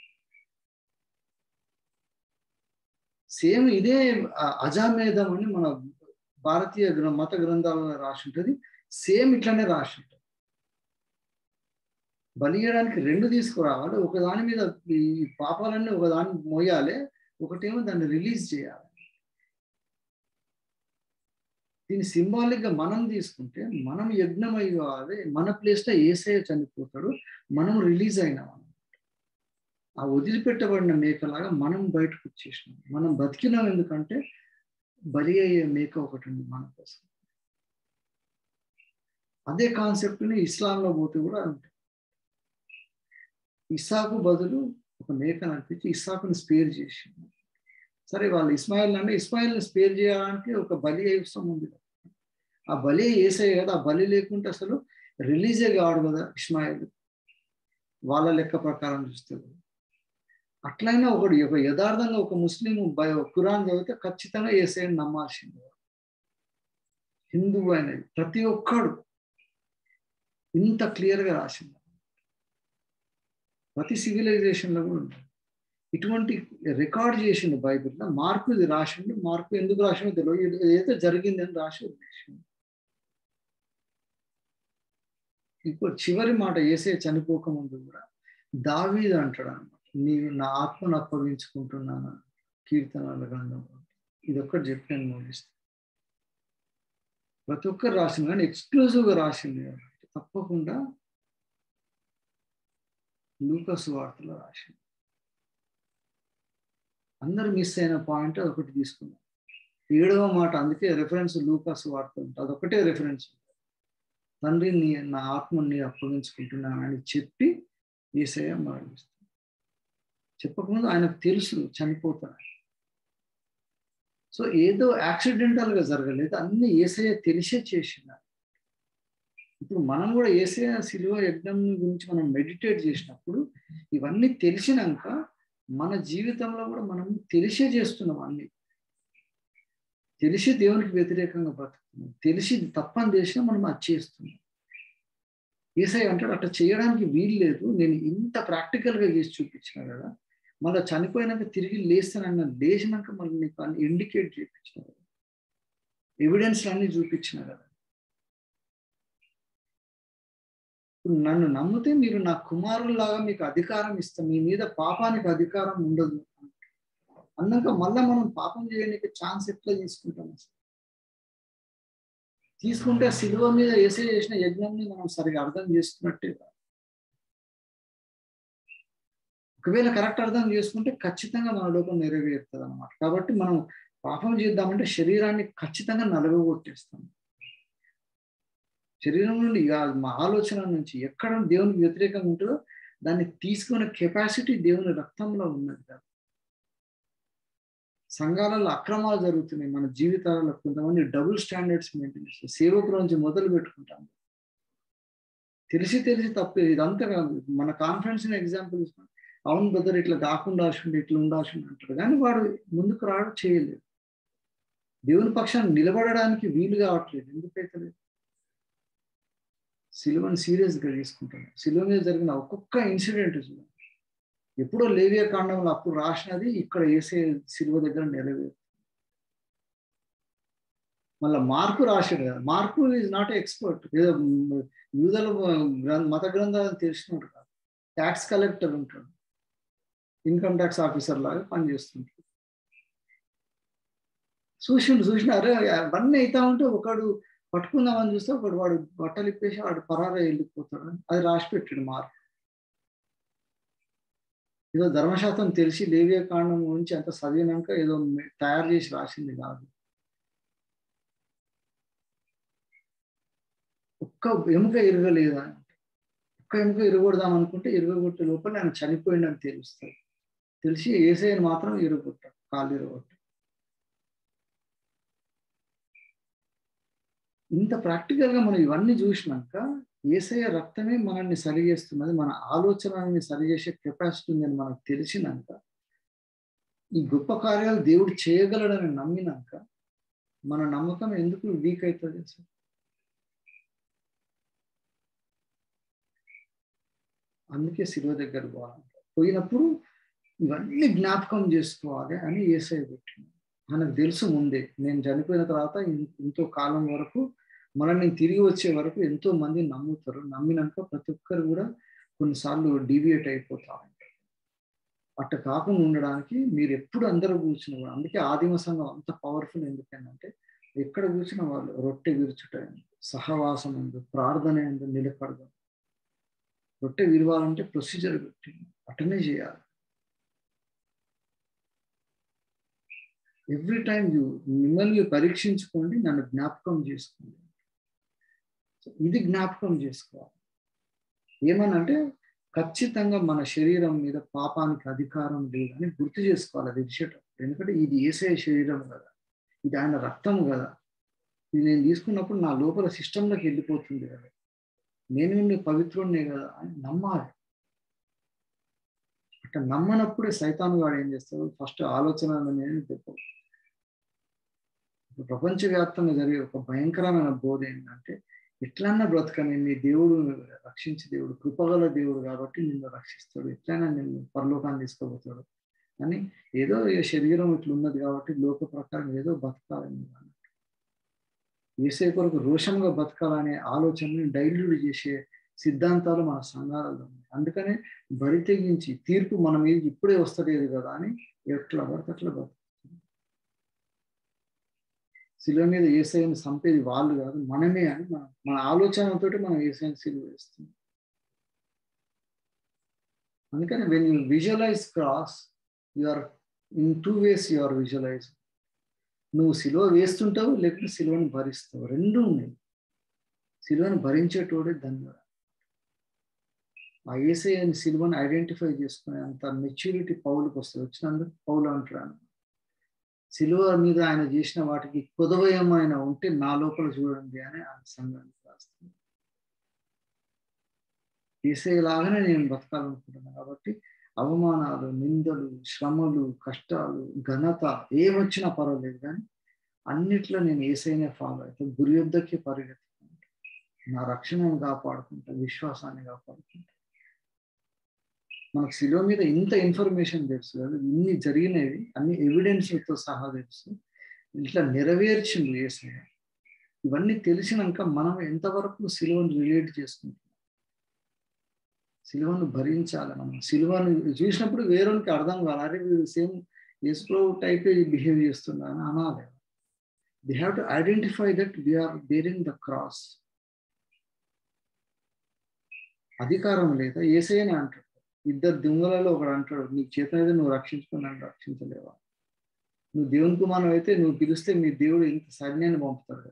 సేమ్ ఇదే అజామేధం అని మన భారతీయ మత గ్రంథాలలో రాసి ఉంటుంది సేమ్ ఇట్లనే రాసి ఉంటుంది బలి ఇవ్వడానికి రెండు తీసుకురావాలి ఒకదాని మీద ఈ పాపాలన్నీ ఒకదాన్ని మోయాలి ఒకటేమో దాన్ని రిలీజ్ చేయాలి దీన్ని సింబాలిక్ గా మనం తీసుకుంటే మనం యజ్ఞం అయ్యాలి మన ప్లేస్ లో ఏసయ్య చనిపోతాడు మనం రిలీజ్ అయినాం ఆ వదిలిపెట్టబడిన మేకలాగా మనం బయటకు వచ్చేసినాం మనం బతికినాం ఎందుకంటే బలి అయ్యే మేక ఒకటి ఉంది మన కోసం అదే కాన్సెప్ట్ని ఇస్లాంలో పోతే కూడా ఉంటుంది ఇస్సాకు బదులు ఒక మేకను అనిపించి ఇస్సాకుని స్పేర్ చేసింది సరే వాళ్ళు ఇస్మాయిల్ అంటే ఇస్మాయిల్ని స్పేర్ చేయడానికి ఒక బలి అవసరం ఉంది ఆ బలి వేసాయి కదా ఆ బలి లేకుంటే అసలు రిలీజే కాడు కదా ఇస్మాయిల్ వాళ్ళ లెక్క ప్రకారం చూస్తే అట్లయినా ఒకడు ఒక యథార్థంగా ఒక ముస్లిం ఖురాన్ చదివితే ఖచ్చితంగా ఏసైని నమ్మాల్సిందే హిందువు అనేది ప్రతి ఒక్కడు ఇంత క్లియర్గా రాసింది ప్రతి సివిలైజేషన్లో కూడా ఉంటుంది ఇటువంటి రికార్డ్ చేసిండు బైబిల్లో మార్పు ఇది రాసిండు మార్పు ఎందుకు రాసిండో తెలియదు ఏదో జరిగిందని రాసి ఉద్దేశం ఇప్పుడు చివరి మాట ఏసే చనిపోకముందు కూడా దావీది అంటాడు అనమాట నీవు నా ఆత్మను అప్పగించుకుంటున్నాను కీర్తనల గ్రంథం ఇది ఒక్కటి చెప్పాను ముగిస్తాను ప్రతి ఒక్కరు రాసింది కానీ ఎక్స్క్లూజివ్గా రాసింది తప్పకుండా లూకస్ వార్తలో రాసింది అందరు మిస్ అయిన పాయింట్ ఒకటి తీసుకున్నాం ఏడవ మాట అందుకే రెఫరెన్స్ లూకాస్ వార్త ఉంటుంది అదొకటే రెఫరెన్స్ తండ్రి నీ నా ఆత్మని అప్పగించుకుంటున్నానని చెప్పి ఈసయ మరణిస్తాడు చెప్పకముందు ఆయనకు తెలుసు చనిపోతాడు సో ఏదో యాక్సిడెంటల్ గా జరగలేదు అన్ని ఏసయ తెలిసే చేసినారు ఇప్పుడు మనం కూడా ఏసయ శిలువ యజ్ఞం గురించి మనం మెడిటేట్ చేసినప్పుడు ఇవన్నీ తెలిసినాక మన జీవితంలో కూడా మనం తెలిసే చేస్తున్నాం అన్ని తెలిసి దేవునికి వ్యతిరేకంగా బ్రతుకుతున్నాం తెలిసి తప్పని చేసినా మనం అది చేస్తున్నాం ఏసై అంటాడు అట్లా చేయడానికి వీలు లేదు నేను ఇంత ప్రాక్టికల్గా చేసి చూపించిన కదా మళ్ళీ చనిపోయినాక తిరిగి లేస్తానన్న లేచినాక మళ్ళీ నీకు అన్ని ఇండికేట్ చేయించిన కదా ఎవిడెన్స్లు అన్ని చూపించిన కదా నన్ను నమ్మితే మీరు నా కుమారుల్లాగా మీకు అధికారం ఇస్తాం మీ మీద పాపానికి అధికారం ఉండదు అన్నాక మళ్ళా మనం పాపం చేయడానికి ఛాన్స్ ఎట్లా తీసుకుంటాం అసలు తీసుకుంటే సిలువ మీద వేసే చేసిన యజ్ఞంని మనం సరిగా అర్థం చేసుకున్నట్టే ఒకవేళ కరెక్ట్ అర్థం చేసుకుంటే ఖచ్చితంగా మన లోపం నెరవేరుతుంది అనమాట కాబట్టి మనం పాపం చేద్దామంటే శరీరాన్ని ఖచ్చితంగా నలగొట్టేస్తాం శరీరం నుండి మా ఆలోచన నుంచి ఎక్కడ దేవునికి వ్యతిరేకంగా ఉంటుందో దాన్ని తీసుకునే కెపాసిటీ దేవుని రక్తంలో ఉన్నది కాదు సంఘాలలో అక్రమాలు జరుగుతున్నాయి మన జీవితాలలో కొంతమంది డబుల్ స్టాండర్డ్స్ మెయింటైన్ చేస్తారు సేవకుల నుంచి మొదలు పెట్టుకుంటాం తెలిసి తెలిసి తప్పే ఇదంతా కాదు మన కాన్ఫిడెన్స్ ఎగ్జాంపుల్ ఇస్తాం అవును బ్రదర్ ఇట్లా కాకుండా ఉండి ఇట్లా ఉండాల్సింది అంటాడు కానీ వాడు ముందుకు రావడం చేయలేదు దేవుని పక్షాన్ని నిలబడడానికి వీలు కావట్లేదు ఎందుకైతే లేదు సిలువని సీరియస్గా తీసుకుంటాను సిలువ మీద జరిగిన ఒక్కొక్క ఇన్సిడెంట్ చూడండి ఎప్పుడో లేవియా కాండంలో అప్పుడు రాసినది ఇక్కడ వేసే సిలువ దగ్గర నెరవేరు మళ్ళీ మార్పు రాశాడు కదా మార్పు ఈజ్ నాట్ ఎక్స్పర్ట్ ఏదో యూదల మత గ్రంథాలను తెలిసినట్టు కాదు ట్యాక్స్ కలెక్టర్ ఉంటాడు ఇన్కమ్ ట్యాక్స్ ఆఫీసర్ లాగా పనిచేస్తుంటాడు చూసిండు చూసినారు అవన్నీ అవుతా ఉంటే ఒకడు పట్టుకుందామని చూస్తే ఒకడు వాడు బట్టలు ఇప్పేసి వాడు పరారా వెళ్ళిపోతాడు అది రాసి పెట్టాడు మార్పు ఏదో ధర్మశాస్త్రం తెలిసి లేవియ కాండం గురించి అంత చదివినాక ఏదో తయారు చేసి రాసింది కాదు ఒక్క ఎముక ఇరగలేదా ఒక్క ఎముక ఇరగొడదాం అనుకుంటే ఇరగొట్టే లోపల ఆయన చనిపోయిందని తెలుస్తాడు తెలిసి ఏసైని మాత్రం ఇరగొట్టాడు కాలు ఇరగొట్టాడు ఇంత ప్రాక్టికల్గా మనం ఇవన్నీ చూసినాక ఏసయ రక్తమే మనల్ని సరిచేస్తున్నది మన ఆలోచనని సరిచేసే కెపాసిటీ ఉందని మనకు తెలిసినాక ఈ గొప్ప కార్యాలు దేవుడు చేయగలడని నమ్మినాక మన నమ్మకం ఎందుకు వీక్ అవుతుంది సార్ అందుకే శిలువ దగ్గర పోవాలి పోయినప్పుడు ఇవన్నీ జ్ఞాపకం చేసుకోవాలి అని ఏసఐ పెట్టింది మనకు తెలుసు ముందే నేను చనిపోయిన తర్వాత ఎంతో కాలం వరకు మనం నేను తిరిగి వచ్చే వరకు ఎంతో మంది నమ్ముతారు నమ్మినాక ప్రతి ఒక్కరు కూడా కొన్నిసార్లు డీవియేట్ అయిపోతా ఉంటారు అట్ట కాకుండా ఉండడానికి మీరు ఎప్పుడు అందరూ కూర్చున్న కూడా అందుకే ఆదిమ సంఘం అంత పవర్ఫుల్ ఎందుకంటే ఎక్కడ కూర్చున్న వాళ్ళు రొట్టె విరుచుట సహవాసం ఎందు ప్రార్థన ఎందు నిలకడదు రొట్టె విరవాలంటే ప్రొసీజర్ పెట్టి అటనే చేయాలి ఎవ్రీ టైం యూ మిమ్మల్ని పరీక్షించుకోండి నన్ను జ్ఞాపకం చేసుకోండి ఇది జ్ఞాపకం చేసుకోవాలి ఏమనంటే ఖచ్చితంగా మన శరీరం మీద పాపానికి అధికారం లేదని గుర్తు చేసుకోవాలి అది విడిచేటప్పుడు ఎందుకంటే ఇది ఏసే శరీరం కదా ఇది ఆయన రక్తం కదా ఇది నేను తీసుకున్నప్పుడు నా లోపల సిస్టంలోకి వెళ్ళిపోతుంది కదా నేను పవిత్రుడినే కదా అని నమ్మాలి అంటే నమ్మనప్పుడే సైతాను వాడు ఏం చేస్తాడు ఫస్ట్ ఆలోచన అనేది చెప్పు ప్రపంచవ్యాప్తంగా జరిగే ఒక భయంకరమైన బోధ ఏంటంటే ఎట్లన్నా బ్రతకని నీ దేవుడు రక్షించి దేవుడు కృపగల దేవుడు కాబట్టి నిన్ను రక్షిస్తాడు ఎట్లయినా నిన్ను పరలోకాన్ని తీసుకోబోతాడు అని ఏదో శరీరం ఇట్లా ఉన్నది కాబట్టి లోక ప్రకారం ఏదో బతకాలని అన్నట్టు ఏసే కొరకు రోషంగా బతకాలనే ఆలోచనని డైల్యూట్ చేసే సిద్ధాంతాలు మన సంఘాలలో ఉన్నాయి అందుకనే బరి తెగించి తీర్పు మన మీద ఇప్పుడే వస్తలేదు కదా అని ఎట్లా పడితే అట్లా బతుకుతుంది శిలువ మీద ఏసైని చంపేది వాళ్ళు కాదు మనమే అని మన మన ఆలోచనతో మనం ఏసైని సిలువ వేస్తుంది అందుకని when you visualize cross you are in two ways you are visualize నువ్వు సిలువ వేస్తుంటావు లేకపోతే సిలువను భరిస్తావు రెండు ఉన్నాయి సిలువను భరించేటోడే ధన్యుడు ఆ ఏసై అని సిలువను ఐడెంటిఫై చేసుకునే అంత మెచ్యూరిటీ పౌలుకి వస్తుంది వచ్చినందుకు పౌలు అంటాడు సిలువ మీద ఆయన చేసిన వాటికి కుదవయమైన ఉంటే నా లోపల చూడండి అని ఆయన సంఘానికి రాస్తుంది ఏసేలాగానే నేను బతకాలనుకుంటున్నాను కాబట్టి అవమానాలు నిందలు శ్రమలు కష్టాలు ఘనత ఏమొచ్చినా పర్వాలేదు కానీ అన్నిట్లో నేను ఏసైనే ఫాలో అయితే గురి యొద్దకే పరిగెత్తుకుంటా నా రక్షణను కాపాడుకుంటా విశ్వాసాన్ని కాపాడుకుంటా మనకు శిలువ మీద ఇంత ఇన్ఫర్మేషన్ తెలుసు కదా ఇన్ని జరిగినవి అన్ని ఎవిడెన్స్లతో సహా తెలుసు ఇట్లా నెరవేర్చిండు ఏసయ్య ఇవన్నీ తెలిసినాక మనం ఎంతవరకు సిలువను రిలేట్ చేసుకుంటాం సిలువను భరించాలి మనం సిలువను చూసినప్పుడు వేరొనికి అర్థం కాదు అరే వీడు సేమ్ ఎస్ప్రో టైప్ బిహేవ్ చేస్తున్నా అని అనాలి they have to identify that we are bearing the cross అధికారం లేదా ఏసైనా అంటాడు ఇద్దరు దొంగలలో ఒకడు అంటాడు నీ చేత అయితే నువ్వు రక్షించుకున్నాను రక్షించలేవా నువ్వు దేవుని కుమారం అయితే నువ్వు పిలిస్తే మీ దేవుడు ఇంత సైన్యాన్ని పంపుతాడు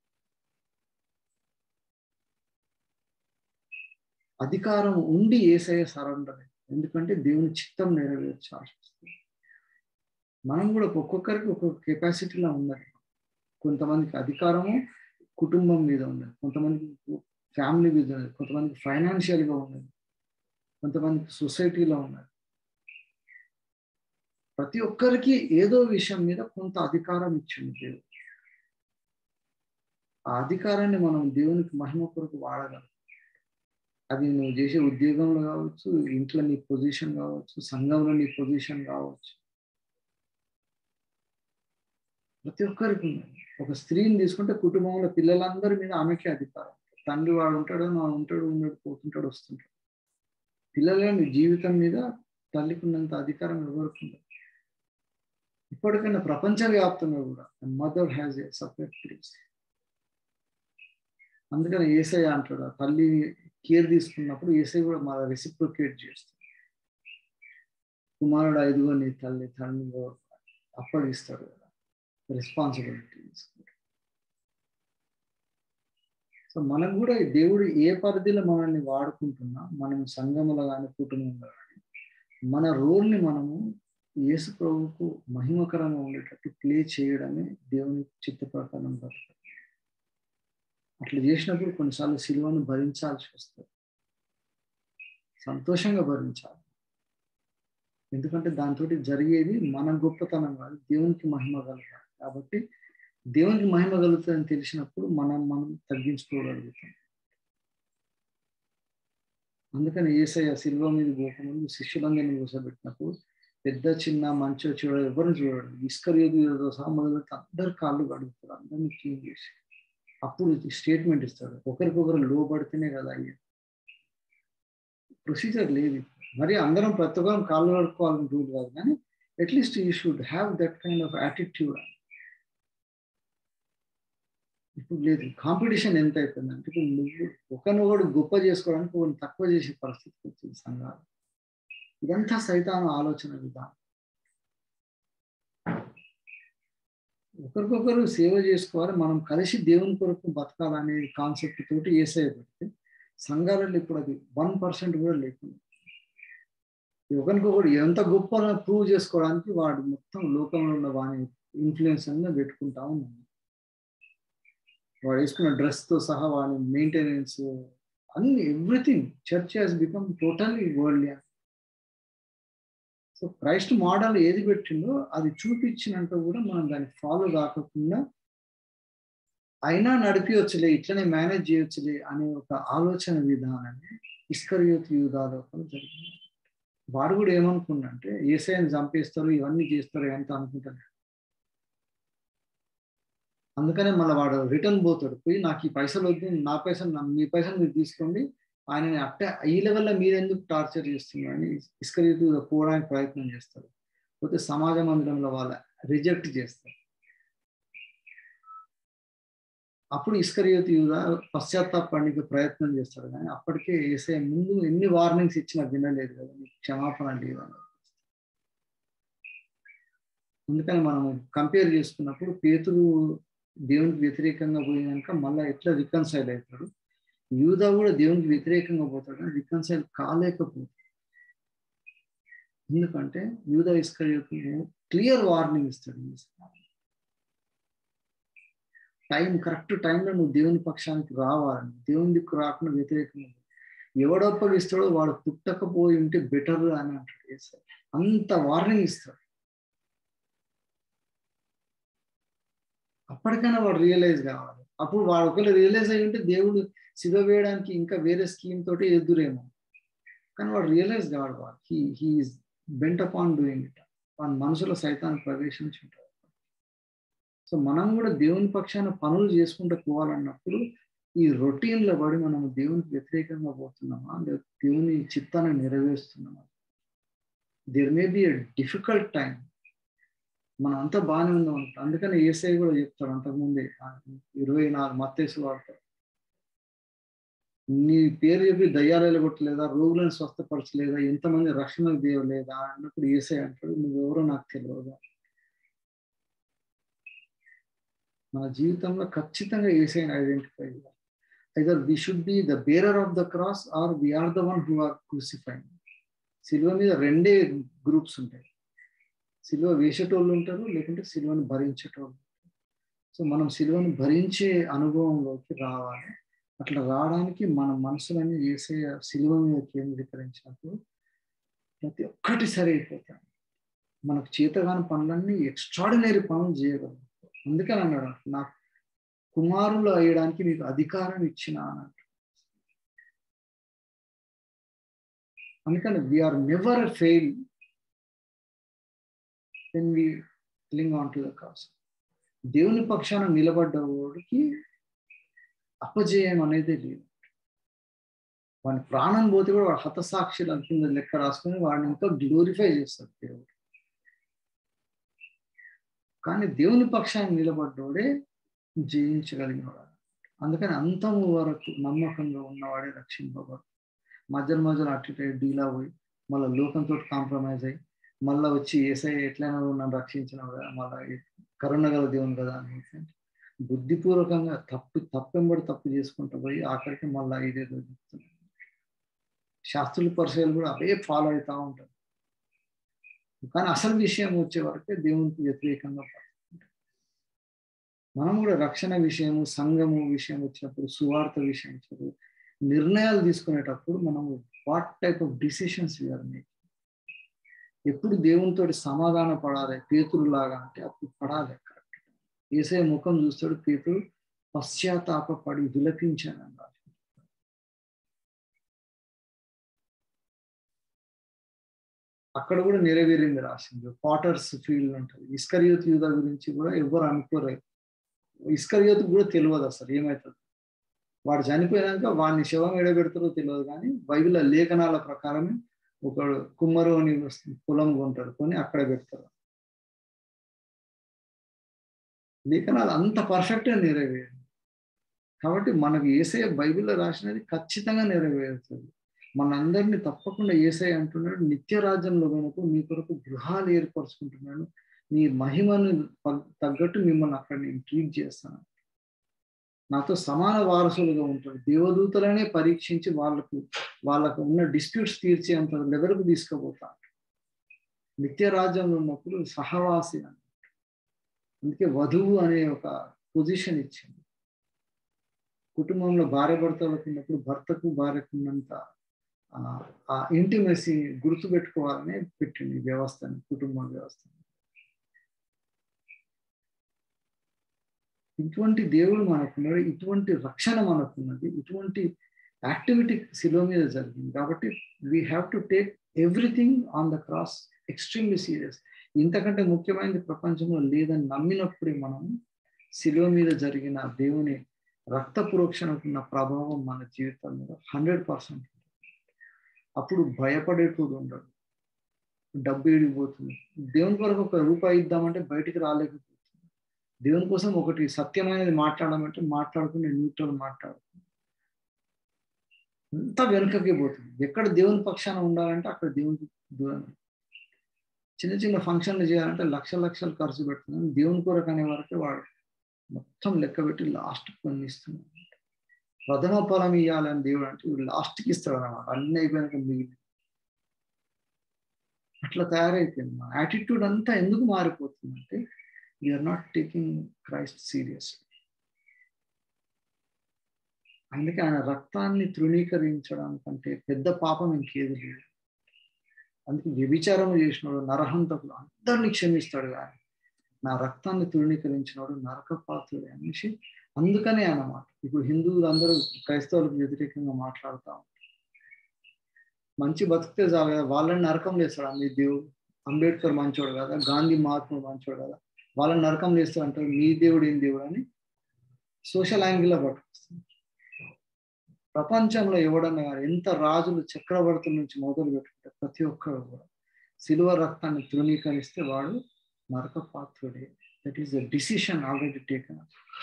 అధికారం ఉండి ఏసయ్య సరెండర్ ఎందుకంటే దేవుని చిత్తం నెరవేర్చాల్సి వస్తుంది మనం కూడా ఒక్కొక్కరికి ఒక్కొక్క కెపాసిటీలో ఉన్నది కొంతమందికి అధికారము కుటుంబం మీద ఉన్నది కొంతమందికి ఫ్యామిలీ మీద ఉన్నది కొంతమందికి ఫైనాన్షియల్గా ఉన్నది కొంతమందికి సొసైటీలో ఉన్నది ప్రతి ఒక్కరికి ఏదో విషయం మీద కొంత అధికారం ఇచ్చింది దేవుడు ఆ అధికారాన్ని మనం దేవునికి మహిమ కొరకు వాడగలం అది నువ్వు చేసే ఉద్యోగంలో కావచ్చు ఇంట్లో నీ పొజిషన్ కావచ్చు సంఘంలో నీ పొజిషన్ కావచ్చు ప్రతి ఒక్కరికి ఉన్నది ఒక స్త్రీని తీసుకుంటే కుటుంబంలో పిల్లలందరి మీద ఆమెకే అధికారం తండ్రి వాడు ఉంటాడు నా ఉంటాడు ఉన్నాడు పోతుంటాడు వస్తుంటాడు పిల్లలని జీవితం మీద తల్లికి ఉన్నంత అధికారం ఎవరికి ఉండదు ఇప్పటికైనా ప్రపంచవ్యాప్తంగా కూడా mother has a separate place అందుకని ఏసై అంటాడు తల్లి కేర్ తీసుకున్నప్పుడు ఏసై కూడా మన రెసిప్రికేట్ చేస్తుంది కుమారుడు ఐదుగో నీ తల్లి తల్లి అప్పగిస్తాడు కదా రెస్పాన్సిబిలిటీ తీసుకుంటాడు సో మనకు కూడా దేవుడు ఏ పరిధిలో మనల్ని వాడుకుంటున్నా మనం సంఘములో కానీ కుటుంబంలో కానీ మన రోల్ని మనము యేసు ప్రభువుకు మహిమకరంగా ఉండేటట్టు ప్లే చేయడమే దేవుని చిత్త ప్రకారం బతకడం అట్లా చేసినప్పుడు కొన్నిసార్లు సిలువను భరించాల్సి వస్తుంది సంతోషంగా భరించాలి ఎందుకంటే దాంతో జరిగేది మన గొప్పతనం కాదు దేవునికి మహిమ కలగాలి కాబట్టి దేవునికి మహిమ కలుగుతుందని తెలిసినప్పుడు మనం మనం తగ్గించుకోగలుగుతాం అందుకని ఏసయ్య సిల్వ మీద పోకముందు శిష్యులందరినీ కూర్చోబెట్టినప్పుడు పెద్ద చిన్న మంచో చూడ ఎవరిని చూడడు ఇస్కర్ ఏదో సహా మొదలెట్టి అందరు కాళ్ళు కడుగుతారు అందరినీ క్లీన్ చేసి అప్పుడు స్టేట్మెంట్ ఇస్తాడు ఒకరికొకరు లోబడితేనే కదా అయ్యా ప్రొసీజర్ లేదు మరి అందరం ప్రతి ఒక్కరం కాళ్ళు కడుక్కోవాలని రూల్ కాదు కానీ at least you should have that kind of attitude ఇప్పుడు లేదు కాంపిటీషన్ ఎంత అయిపోయిందంటే ఇప్పుడు నువ్వు ఒకరినొకడు గొప్ప చేసుకోవడానికి ఒకరిని తక్కువ చేసే పరిస్థితి వచ్చింది సంఘాలు ఇదంతా సైతాను ఆలోచన విధానం ఒకరికొకరు సేవ చేసుకోవాలి మనం కలిసి దేవుని కొరకు బతకాలనే కాన్సెప్ట్ తోటి ఏసఐ పెడితే సంఘాలలో ఇప్పుడు అది వన్ పర్సెంట్ కూడా లేకుండా ఒకరికొకడు ఎంత గొప్ప ప్రూవ్ చేసుకోవడానికి వాడు మొత్తం లోకంలో ఉన్న వాని ఇన్ఫ్లుయెన్స్ అనేది పెట్టుకుంటా ఉన్నాడు వాడు వేసుకున్న డ్రెస్తో సహా వాని మెయింటెనెన్స్ అన్ని everything church has become totally world so Christ model ఏది పెట్టిండో అది చూపించినంత కూడా మనం దాన్ని ఫాలో కాకుండా అయినా నడిపించలే ఇట్లనే మేనేజ్ చేయొచ్చులే అనే ఒక ఆలోచన విధానాన్ని ఇస్కరియోత్ యూదాలోపల జరిగింది వాడు కూడా ఏమనుకున్నంటే ఏసైని చంపేస్తారు ఇవన్నీ చేస్తారు ఎంత అనుకుంటాను అందుకనే మళ్ళీ వాడు రిటర్న్ పోతాడు పోయి నాకు ఈ పైసలు వద్దు నా పైసలు మీ పైసలు మీరు తీసుకోండి ఆయనని అట్టే ఈ లెవెల్లో మీరు ఎందుకు టార్చర్ చేస్తున్నారు అని ఇస్కరీతు పోవడానికి ప్రయత్నం చేస్తారు పోతే సమాజ మందిరంలో వాళ్ళ రిజెక్ట్ చేస్తారు అప్పుడు ఇస్కరియోతు యూద పశ్చాత్తాపడానికి ప్రయత్నం చేస్తాడు కానీ అప్పటికే వేసే ముందు ఎన్ని వార్నింగ్స్ ఇచ్చినా వినలేదు కదా నీకు క్షమాపణ లేదు అని అందుకని మనం కంపేర్ చేసుకున్నప్పుడు పేతురు దేవునికి వ్యతిరేకంగా పోయినాక మళ్ళీ ఎట్లా రికన్సైల్ అవుతాడు యూదా కూడా దేవునికి వ్యతిరేకంగా పోతాడు కానీ రికన్సైల్ కాలేకపోతాడు ఎందుకంటే యూదా ఇస్కరియోతు క్లియర్ వార్నింగ్ ఇస్తాడు టైం కరెక్ట్ టైంలో నువ్వు దేవుని పక్షానికి రావాలి దేవుని దిక్కు రాకుండా వ్యతిరేకంగా ఎవడొప్పగిస్తాడో వాడు పుట్టకపోయి ఉంటే బెటర్ అని అంటాడు అంత వార్నింగ్ ఇస్తాడు అప్పటికైనా వాడు రియలైజ్ కావాలి అప్పుడు వాడు ఒకవేళ రియలైజ్ అయ్యి ఉంటే దేవుడు సిగ వేయడానికి ఇంకా వేరే స్కీమ్ తోటి ఎదురేమో కానీ వాడు రియలైజ్ కావాలి వాడు he he is bent upon doing it వాడి మనసులో సైతాన్ని ప్రవేశించి ఉంటాడు సో మనం కూడా దేవుని పక్షాన పనులు చేసుకుంటూ పోవాలన్నప్పుడు ఈ రొటీన్లో పడి మనం దేవునికి వ్యతిరేకంగా పోతున్నామా లేదా దేవుని చిత్తాన్ని నెరవేరుస్తున్నామా there may be a difficult time మనం అంతా బాగానే ఉందాం అంట అందుకని ఏసఐ కూడా చెప్తాడు అంతకుముందే ఇరవై నాలుగు మత్తేసు వాడతాడు నీ పేరు చెప్పి దయ్యాలు కొట్టలేదా రోగులను స్వస్థపరచలేదా ఎంతమంది రక్షణకు దేవలేదా అన్నప్పుడు ఏసఐ అంటాడు నువ్వెవరో నాకు తెలియదు మన జీవితంలో ఖచ్చితంగా ఏసైని ఐడెంటిఫై చేయాలి either we should be the bearer of the cross or we are the one who are crucified సిల్వ మీద రెండే గ్రూప్స్ ఉంటాయి సిల్వ వేసేటోళ్ళు ఉంటారు లేకుంటే సిల్వను భరించేటోళ్ళు సో మనం సిల్వను భరించే అనుభవంలోకి రావాలి అట్లా రావడానికి మన మనసులని వేసే సిల్వ మీద కేంద్రీకరించినప్పుడు ప్రతి ఒక్కటి సరి అయిపోతాయి మనకు చేతగాని పనులన్నీ ఎక్స్ట్రాడినరీ పనులు చేయగలం అందుకని అన్నాడు నాకు కుమారులు అయ్యడానికి నీకు అధికారం ఇచ్చిన అన్నట్టు అందుకని we are never fail then we cling on to the cross దేవుని పక్షాన నిలబడ్డవాడికి అపజయం అనేది లేదు వాడి ప్రాణం పోతే కూడా వాడు హతసాక్షులు కింద లెక్క రాసుకొని వాడిని ఇంకా గ్లోరిఫై చేస్తాడు దేవుడు కానీ దేవుని పక్షాన్ని నిలబడ్డోడే జయించగలిగినవాడు అందుకని అంతము వరకు నమ్మకంగా ఉన్నవాడే రక్షింపబడు మధ్యలో మధ్యలో అటు డీలా పోయి మళ్ళీ లోకంతో కాంప్రమైజ్ అయ్యి మళ్ళీ వచ్చి ఏసై ఎట్లయినా నన్ను రక్షించిన మళ్ళీ కరుణ గల దేవుని కదా అని బుద్ధిపూర్వకంగా తప్పు తప్పెంబడి తప్పు చేసుకుంటూ పోయి ఆఖరికి మళ్ళీ ఇదేదో చెప్తున్నాను శాస్త్రుల పరిచయాలు కూడా అవే ఫాలో అవుతూ ఉంటారు కానీ అసలు విషయం వచ్చే వరకే దేవునికి వ్యతిరేకంగా పడుతుంటాం మనం కూడా రక్షణ విషయము సంఘము విషయం వచ్చినప్పుడు సువార్త విషయం వచ్చినప్పుడు నిర్ణయాలు తీసుకునేటప్పుడు మనం what type of decisions we are making ఎప్పుడు దేవునితో సమాధాన పడాలి పేతురు లాగా అంటే అప్పుడు పడాలి కరెక్ట్ ఏసే ముఖం చూస్తాడు పేతురు పశ్చాత్తాప పడి విలపించాను అన్నారు అక్కడ కూడా నెరవేరింది రాసింది పాటర్స్ ఫీల్డ్ ఉంటుంది ఇస్కరియోత్ యూధ గురించి కూడా ఎవరు అనుకోరు ఇస్కరియోత్ కూడా తెలియదు అసలు ఏమవుతుంది వాడు చనిపోయినాక వాడిని శవం ఎడబెడతారో తెలియదు కానీ బైబిల్ లేఖనాల ప్రకారమే ఒకడు కుమ్మరు అని పొలం కొంటాడు కొని అక్కడ పెడతారు లేఖనాలు అంత పర్ఫెక్ట్గా నెరవేరింది కాబట్టి మనకు ఏసే బైబిల్లో రాసినది ఖచ్చితంగా నెరవేరుతుంది మనందరినీ తప్పకుండా ఏసై అంటున్నాడు నిత్య రాజ్యంలో పోయినప్పుడు మీ కొరకు గృహాలు ఏర్పరచుకుంటున్నాను మీ మహిమను తగ్గట్టు మిమ్మల్ని అక్కడ నేను ట్రీట్ చేస్తాను నాతో సమాన వారసులుగా ఉంటారు దేవదూతలనే పరీక్షించి వాళ్ళకు వాళ్ళకు ఉన్న డిస్ప్యూట్స్ తీర్చేంత లెవెల్కు తీసుకుపోతాను నిత్య రాజ్యంలో ఉన్నప్పుడు సహవాసి అని అందుకే వధువు అనే ఒక పొజిషన్ ఇచ్చింది కుటుంబంలో భార్య భర్తలకు ఉన్నప్పుడు భర్తకు భార్యకు ఉన్నంత ఆ ఇంటిమెసీ గుర్తుపెట్టుకోవాలని పెట్టింది ఈ వ్యవస్థని కుటుంబ వ్యవస్థని ఇటువంటి దేవుడు మనకున్నాడు ఇటువంటి రక్షణ మనకున్నది ఇటువంటి యాక్టివిటీ శిలో మీద జరిగింది కాబట్టి we have to take everything on the cross extremely serious ఇంతకంటే ముఖ్యమైనది ప్రపంచంలో లేదని నమ్మినప్పుడే మనము శిలో మీద జరిగిన దేవుని రక్త పురోక్షణకున్న ప్రభావం మన జీవితం మీద హండ్రెడ్ పర్సెంట్ అప్పుడు భయపడేటోడు ఉండడు డబ్బు ఏడిపోతుంది దేవుని కొరకు ఒక రూపాయి ఇద్దామంటే బయటికి రాలేకపోతుంది దేవుని కోసం ఒకటి సత్యమైనది మాట్లాడమంటే మాట్లాడుకుని న్యూట్రల్ మాట్లాడుతుంది అంతా వెనుకకి పోతుంది ఎక్కడ దేవుని పక్షాన ఉండాలంటే అక్కడ దేవునికి దూరం చిన్న చిన్న ఫంక్షన్లు చేయాలంటే లక్ష లక్షలు ఖర్చు పెడుతున్నాను దేవుని కొరకు అనే వరకే వాడు మొత్తం లెక్క పెట్టి లాస్ట్ కొన్ని ఇస్తున్నాడు ప్రథమ ఫలం ఇవ్వాలని దేవుడు అంటే వీడు లాస్ట్కి ఇస్తాడు అన్నమాట అన్ని అయిపోయినాక మిగిలి అట్లా తయారైపోయింది మన యాటిట్యూడ్ అంతా ఎందుకు మారిపోతుందంటే we are not taking Christ serious అందుకే ఆయన రక్తాన్ని తృణీకరించడానికంటే పెద్ద పాపం ఇంకేది లేదు అందుకే వ్యభిచారం చేసినాడు నరహంతకులు అందరినీ క్షమిస్తాడు కానీ నా రక్తాన్ని తృణీకరించినాడు నరకపాత్రుడు అనేసి అందుకనే అన్నమాట ఇప్పుడు హిందువులు అందరూ క్రైస్తవులకు వ్యతిరేకంగా మాట్లాడుతూ ఉంటారు మంచి బతికితే చాలు కదా వాళ్ళని నరకం చేస్తాడు మీ దేవుడు అంబేద్కర్ మంచోడు కదా గాంధీ మహాత్ముడు మంచోడు కదా వాళ్ళని నరకం చేస్తాడు అంటారు మీ దేవుడు ఏం దేవుడు అని సోషల్ యాంగిల్లో పట్టుకొస్తుంది ప్రపంచంలో ఎవడన్నా ఎంత రాజులు చక్రవర్తుల నుంచి మొదలు పెట్టుకుంటే ప్రతి ఒక్కరు కూడా సిల్వ రక్తాన్ని తృణీకరిస్తే వాడు నరకపాత్రుడే that is the decision already taken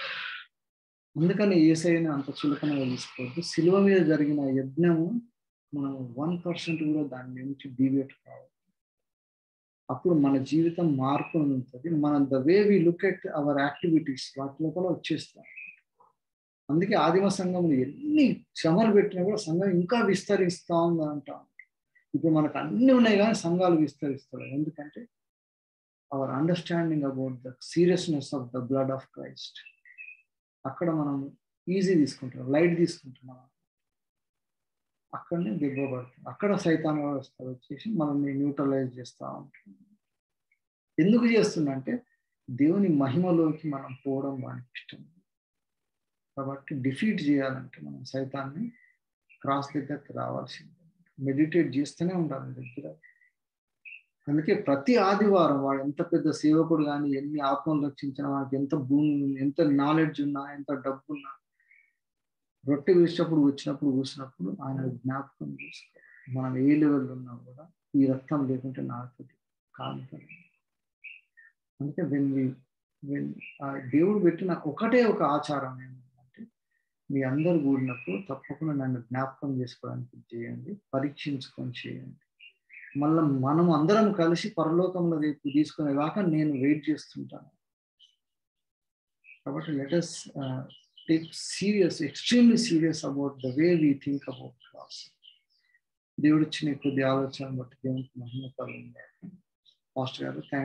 అందుకని ఏసైని అంత చులకనగా తీసుకోవద్దు సిలువ మీద జరిగిన యజ్ఞము మనం వన్ పర్సెంట్ కూడా దాని నుంచి డివేట్ కావాలి అప్పుడు మన జీవితం మార్పు ఉంటుంది మనం the way we look at our activities వాటి లోపల వచ్చేస్తాం అందుకే ఆదిమ సంఘంలో ఎన్ని శ్రమలు పెట్టినా కూడా సంఘం ఇంకా విస్తరిస్తా ఉంది అంటాం ఇప్పుడు మనకు అన్ని ఉన్నాయి కానీ సంఘాలు విస్తరిస్తాడు ఎందుకంటే our understanding about the seriousness of the blood of Christ అక్కడ మనం ఈజీ తీసుకుంటాం లైట్ తీసుకుంటున్నాం అక్కడనే దెబ్బ పడుతుంది అక్కడ సైతాన్ వ్యవస్థ వచ్చేసి మనల్ని న్యూట్రలైజ్ చేస్తూ ఉంటుంది ఎందుకు చేస్తుందంటే దేవుని మహిమలోకి మనం పోవడం వానికి ఇష్టం కాబట్టి డిఫీట్ చేయాలంటే మనం సైతాన్ని క్రాస్ దగ్గరికి రావాల్సిందే మెడిటేట్ చేస్తూనే ఉండాలి దగ్గర అందుకే ప్రతి ఆదివారం వాడు ఎంత పెద్ద సేవకుడు కానీ ఎన్ని ఆత్మలు రక్షించిన వాడికి ఎంత భూమి ఎంత నాలెడ్జ్ ఉన్నా ఎంత డబ్బు ఉన్నా రొట్టె వేసినప్పుడు వచ్చినప్పుడు కూసినప్పుడు ఆయన జ్ఞాపకం చేసుకో మనం ఏ లెవెల్ ఉన్నా కూడా ఈ రక్తం లేకుంటే నాకు కాదు అందుకే వెన్ వెన్ దేవుడు పెట్టిన ఒకటే ఒక ఆచారం ఏంటంటే మీ అందరు కూడినప్పుడు తప్పకుండా నన్ను జ్ఞాపకం చేసుకోవడానికి చేయండి పరీక్షించుకొని చేయండి మళ్ళీ మనం అందరం కలిసి పరలోకంలో రేపు తీసుకునేదాకా నేను వెయిట్ చేస్తుంటాను కాబట్టి let us take serious extremely serious about the way we think about cross దేవుడు ఇచ్చిన కొద్ది ఆలోచన బట్టి దేవునికి మహిమ కలుగుతుంది పాస్టర్ గారు థ్యాంక్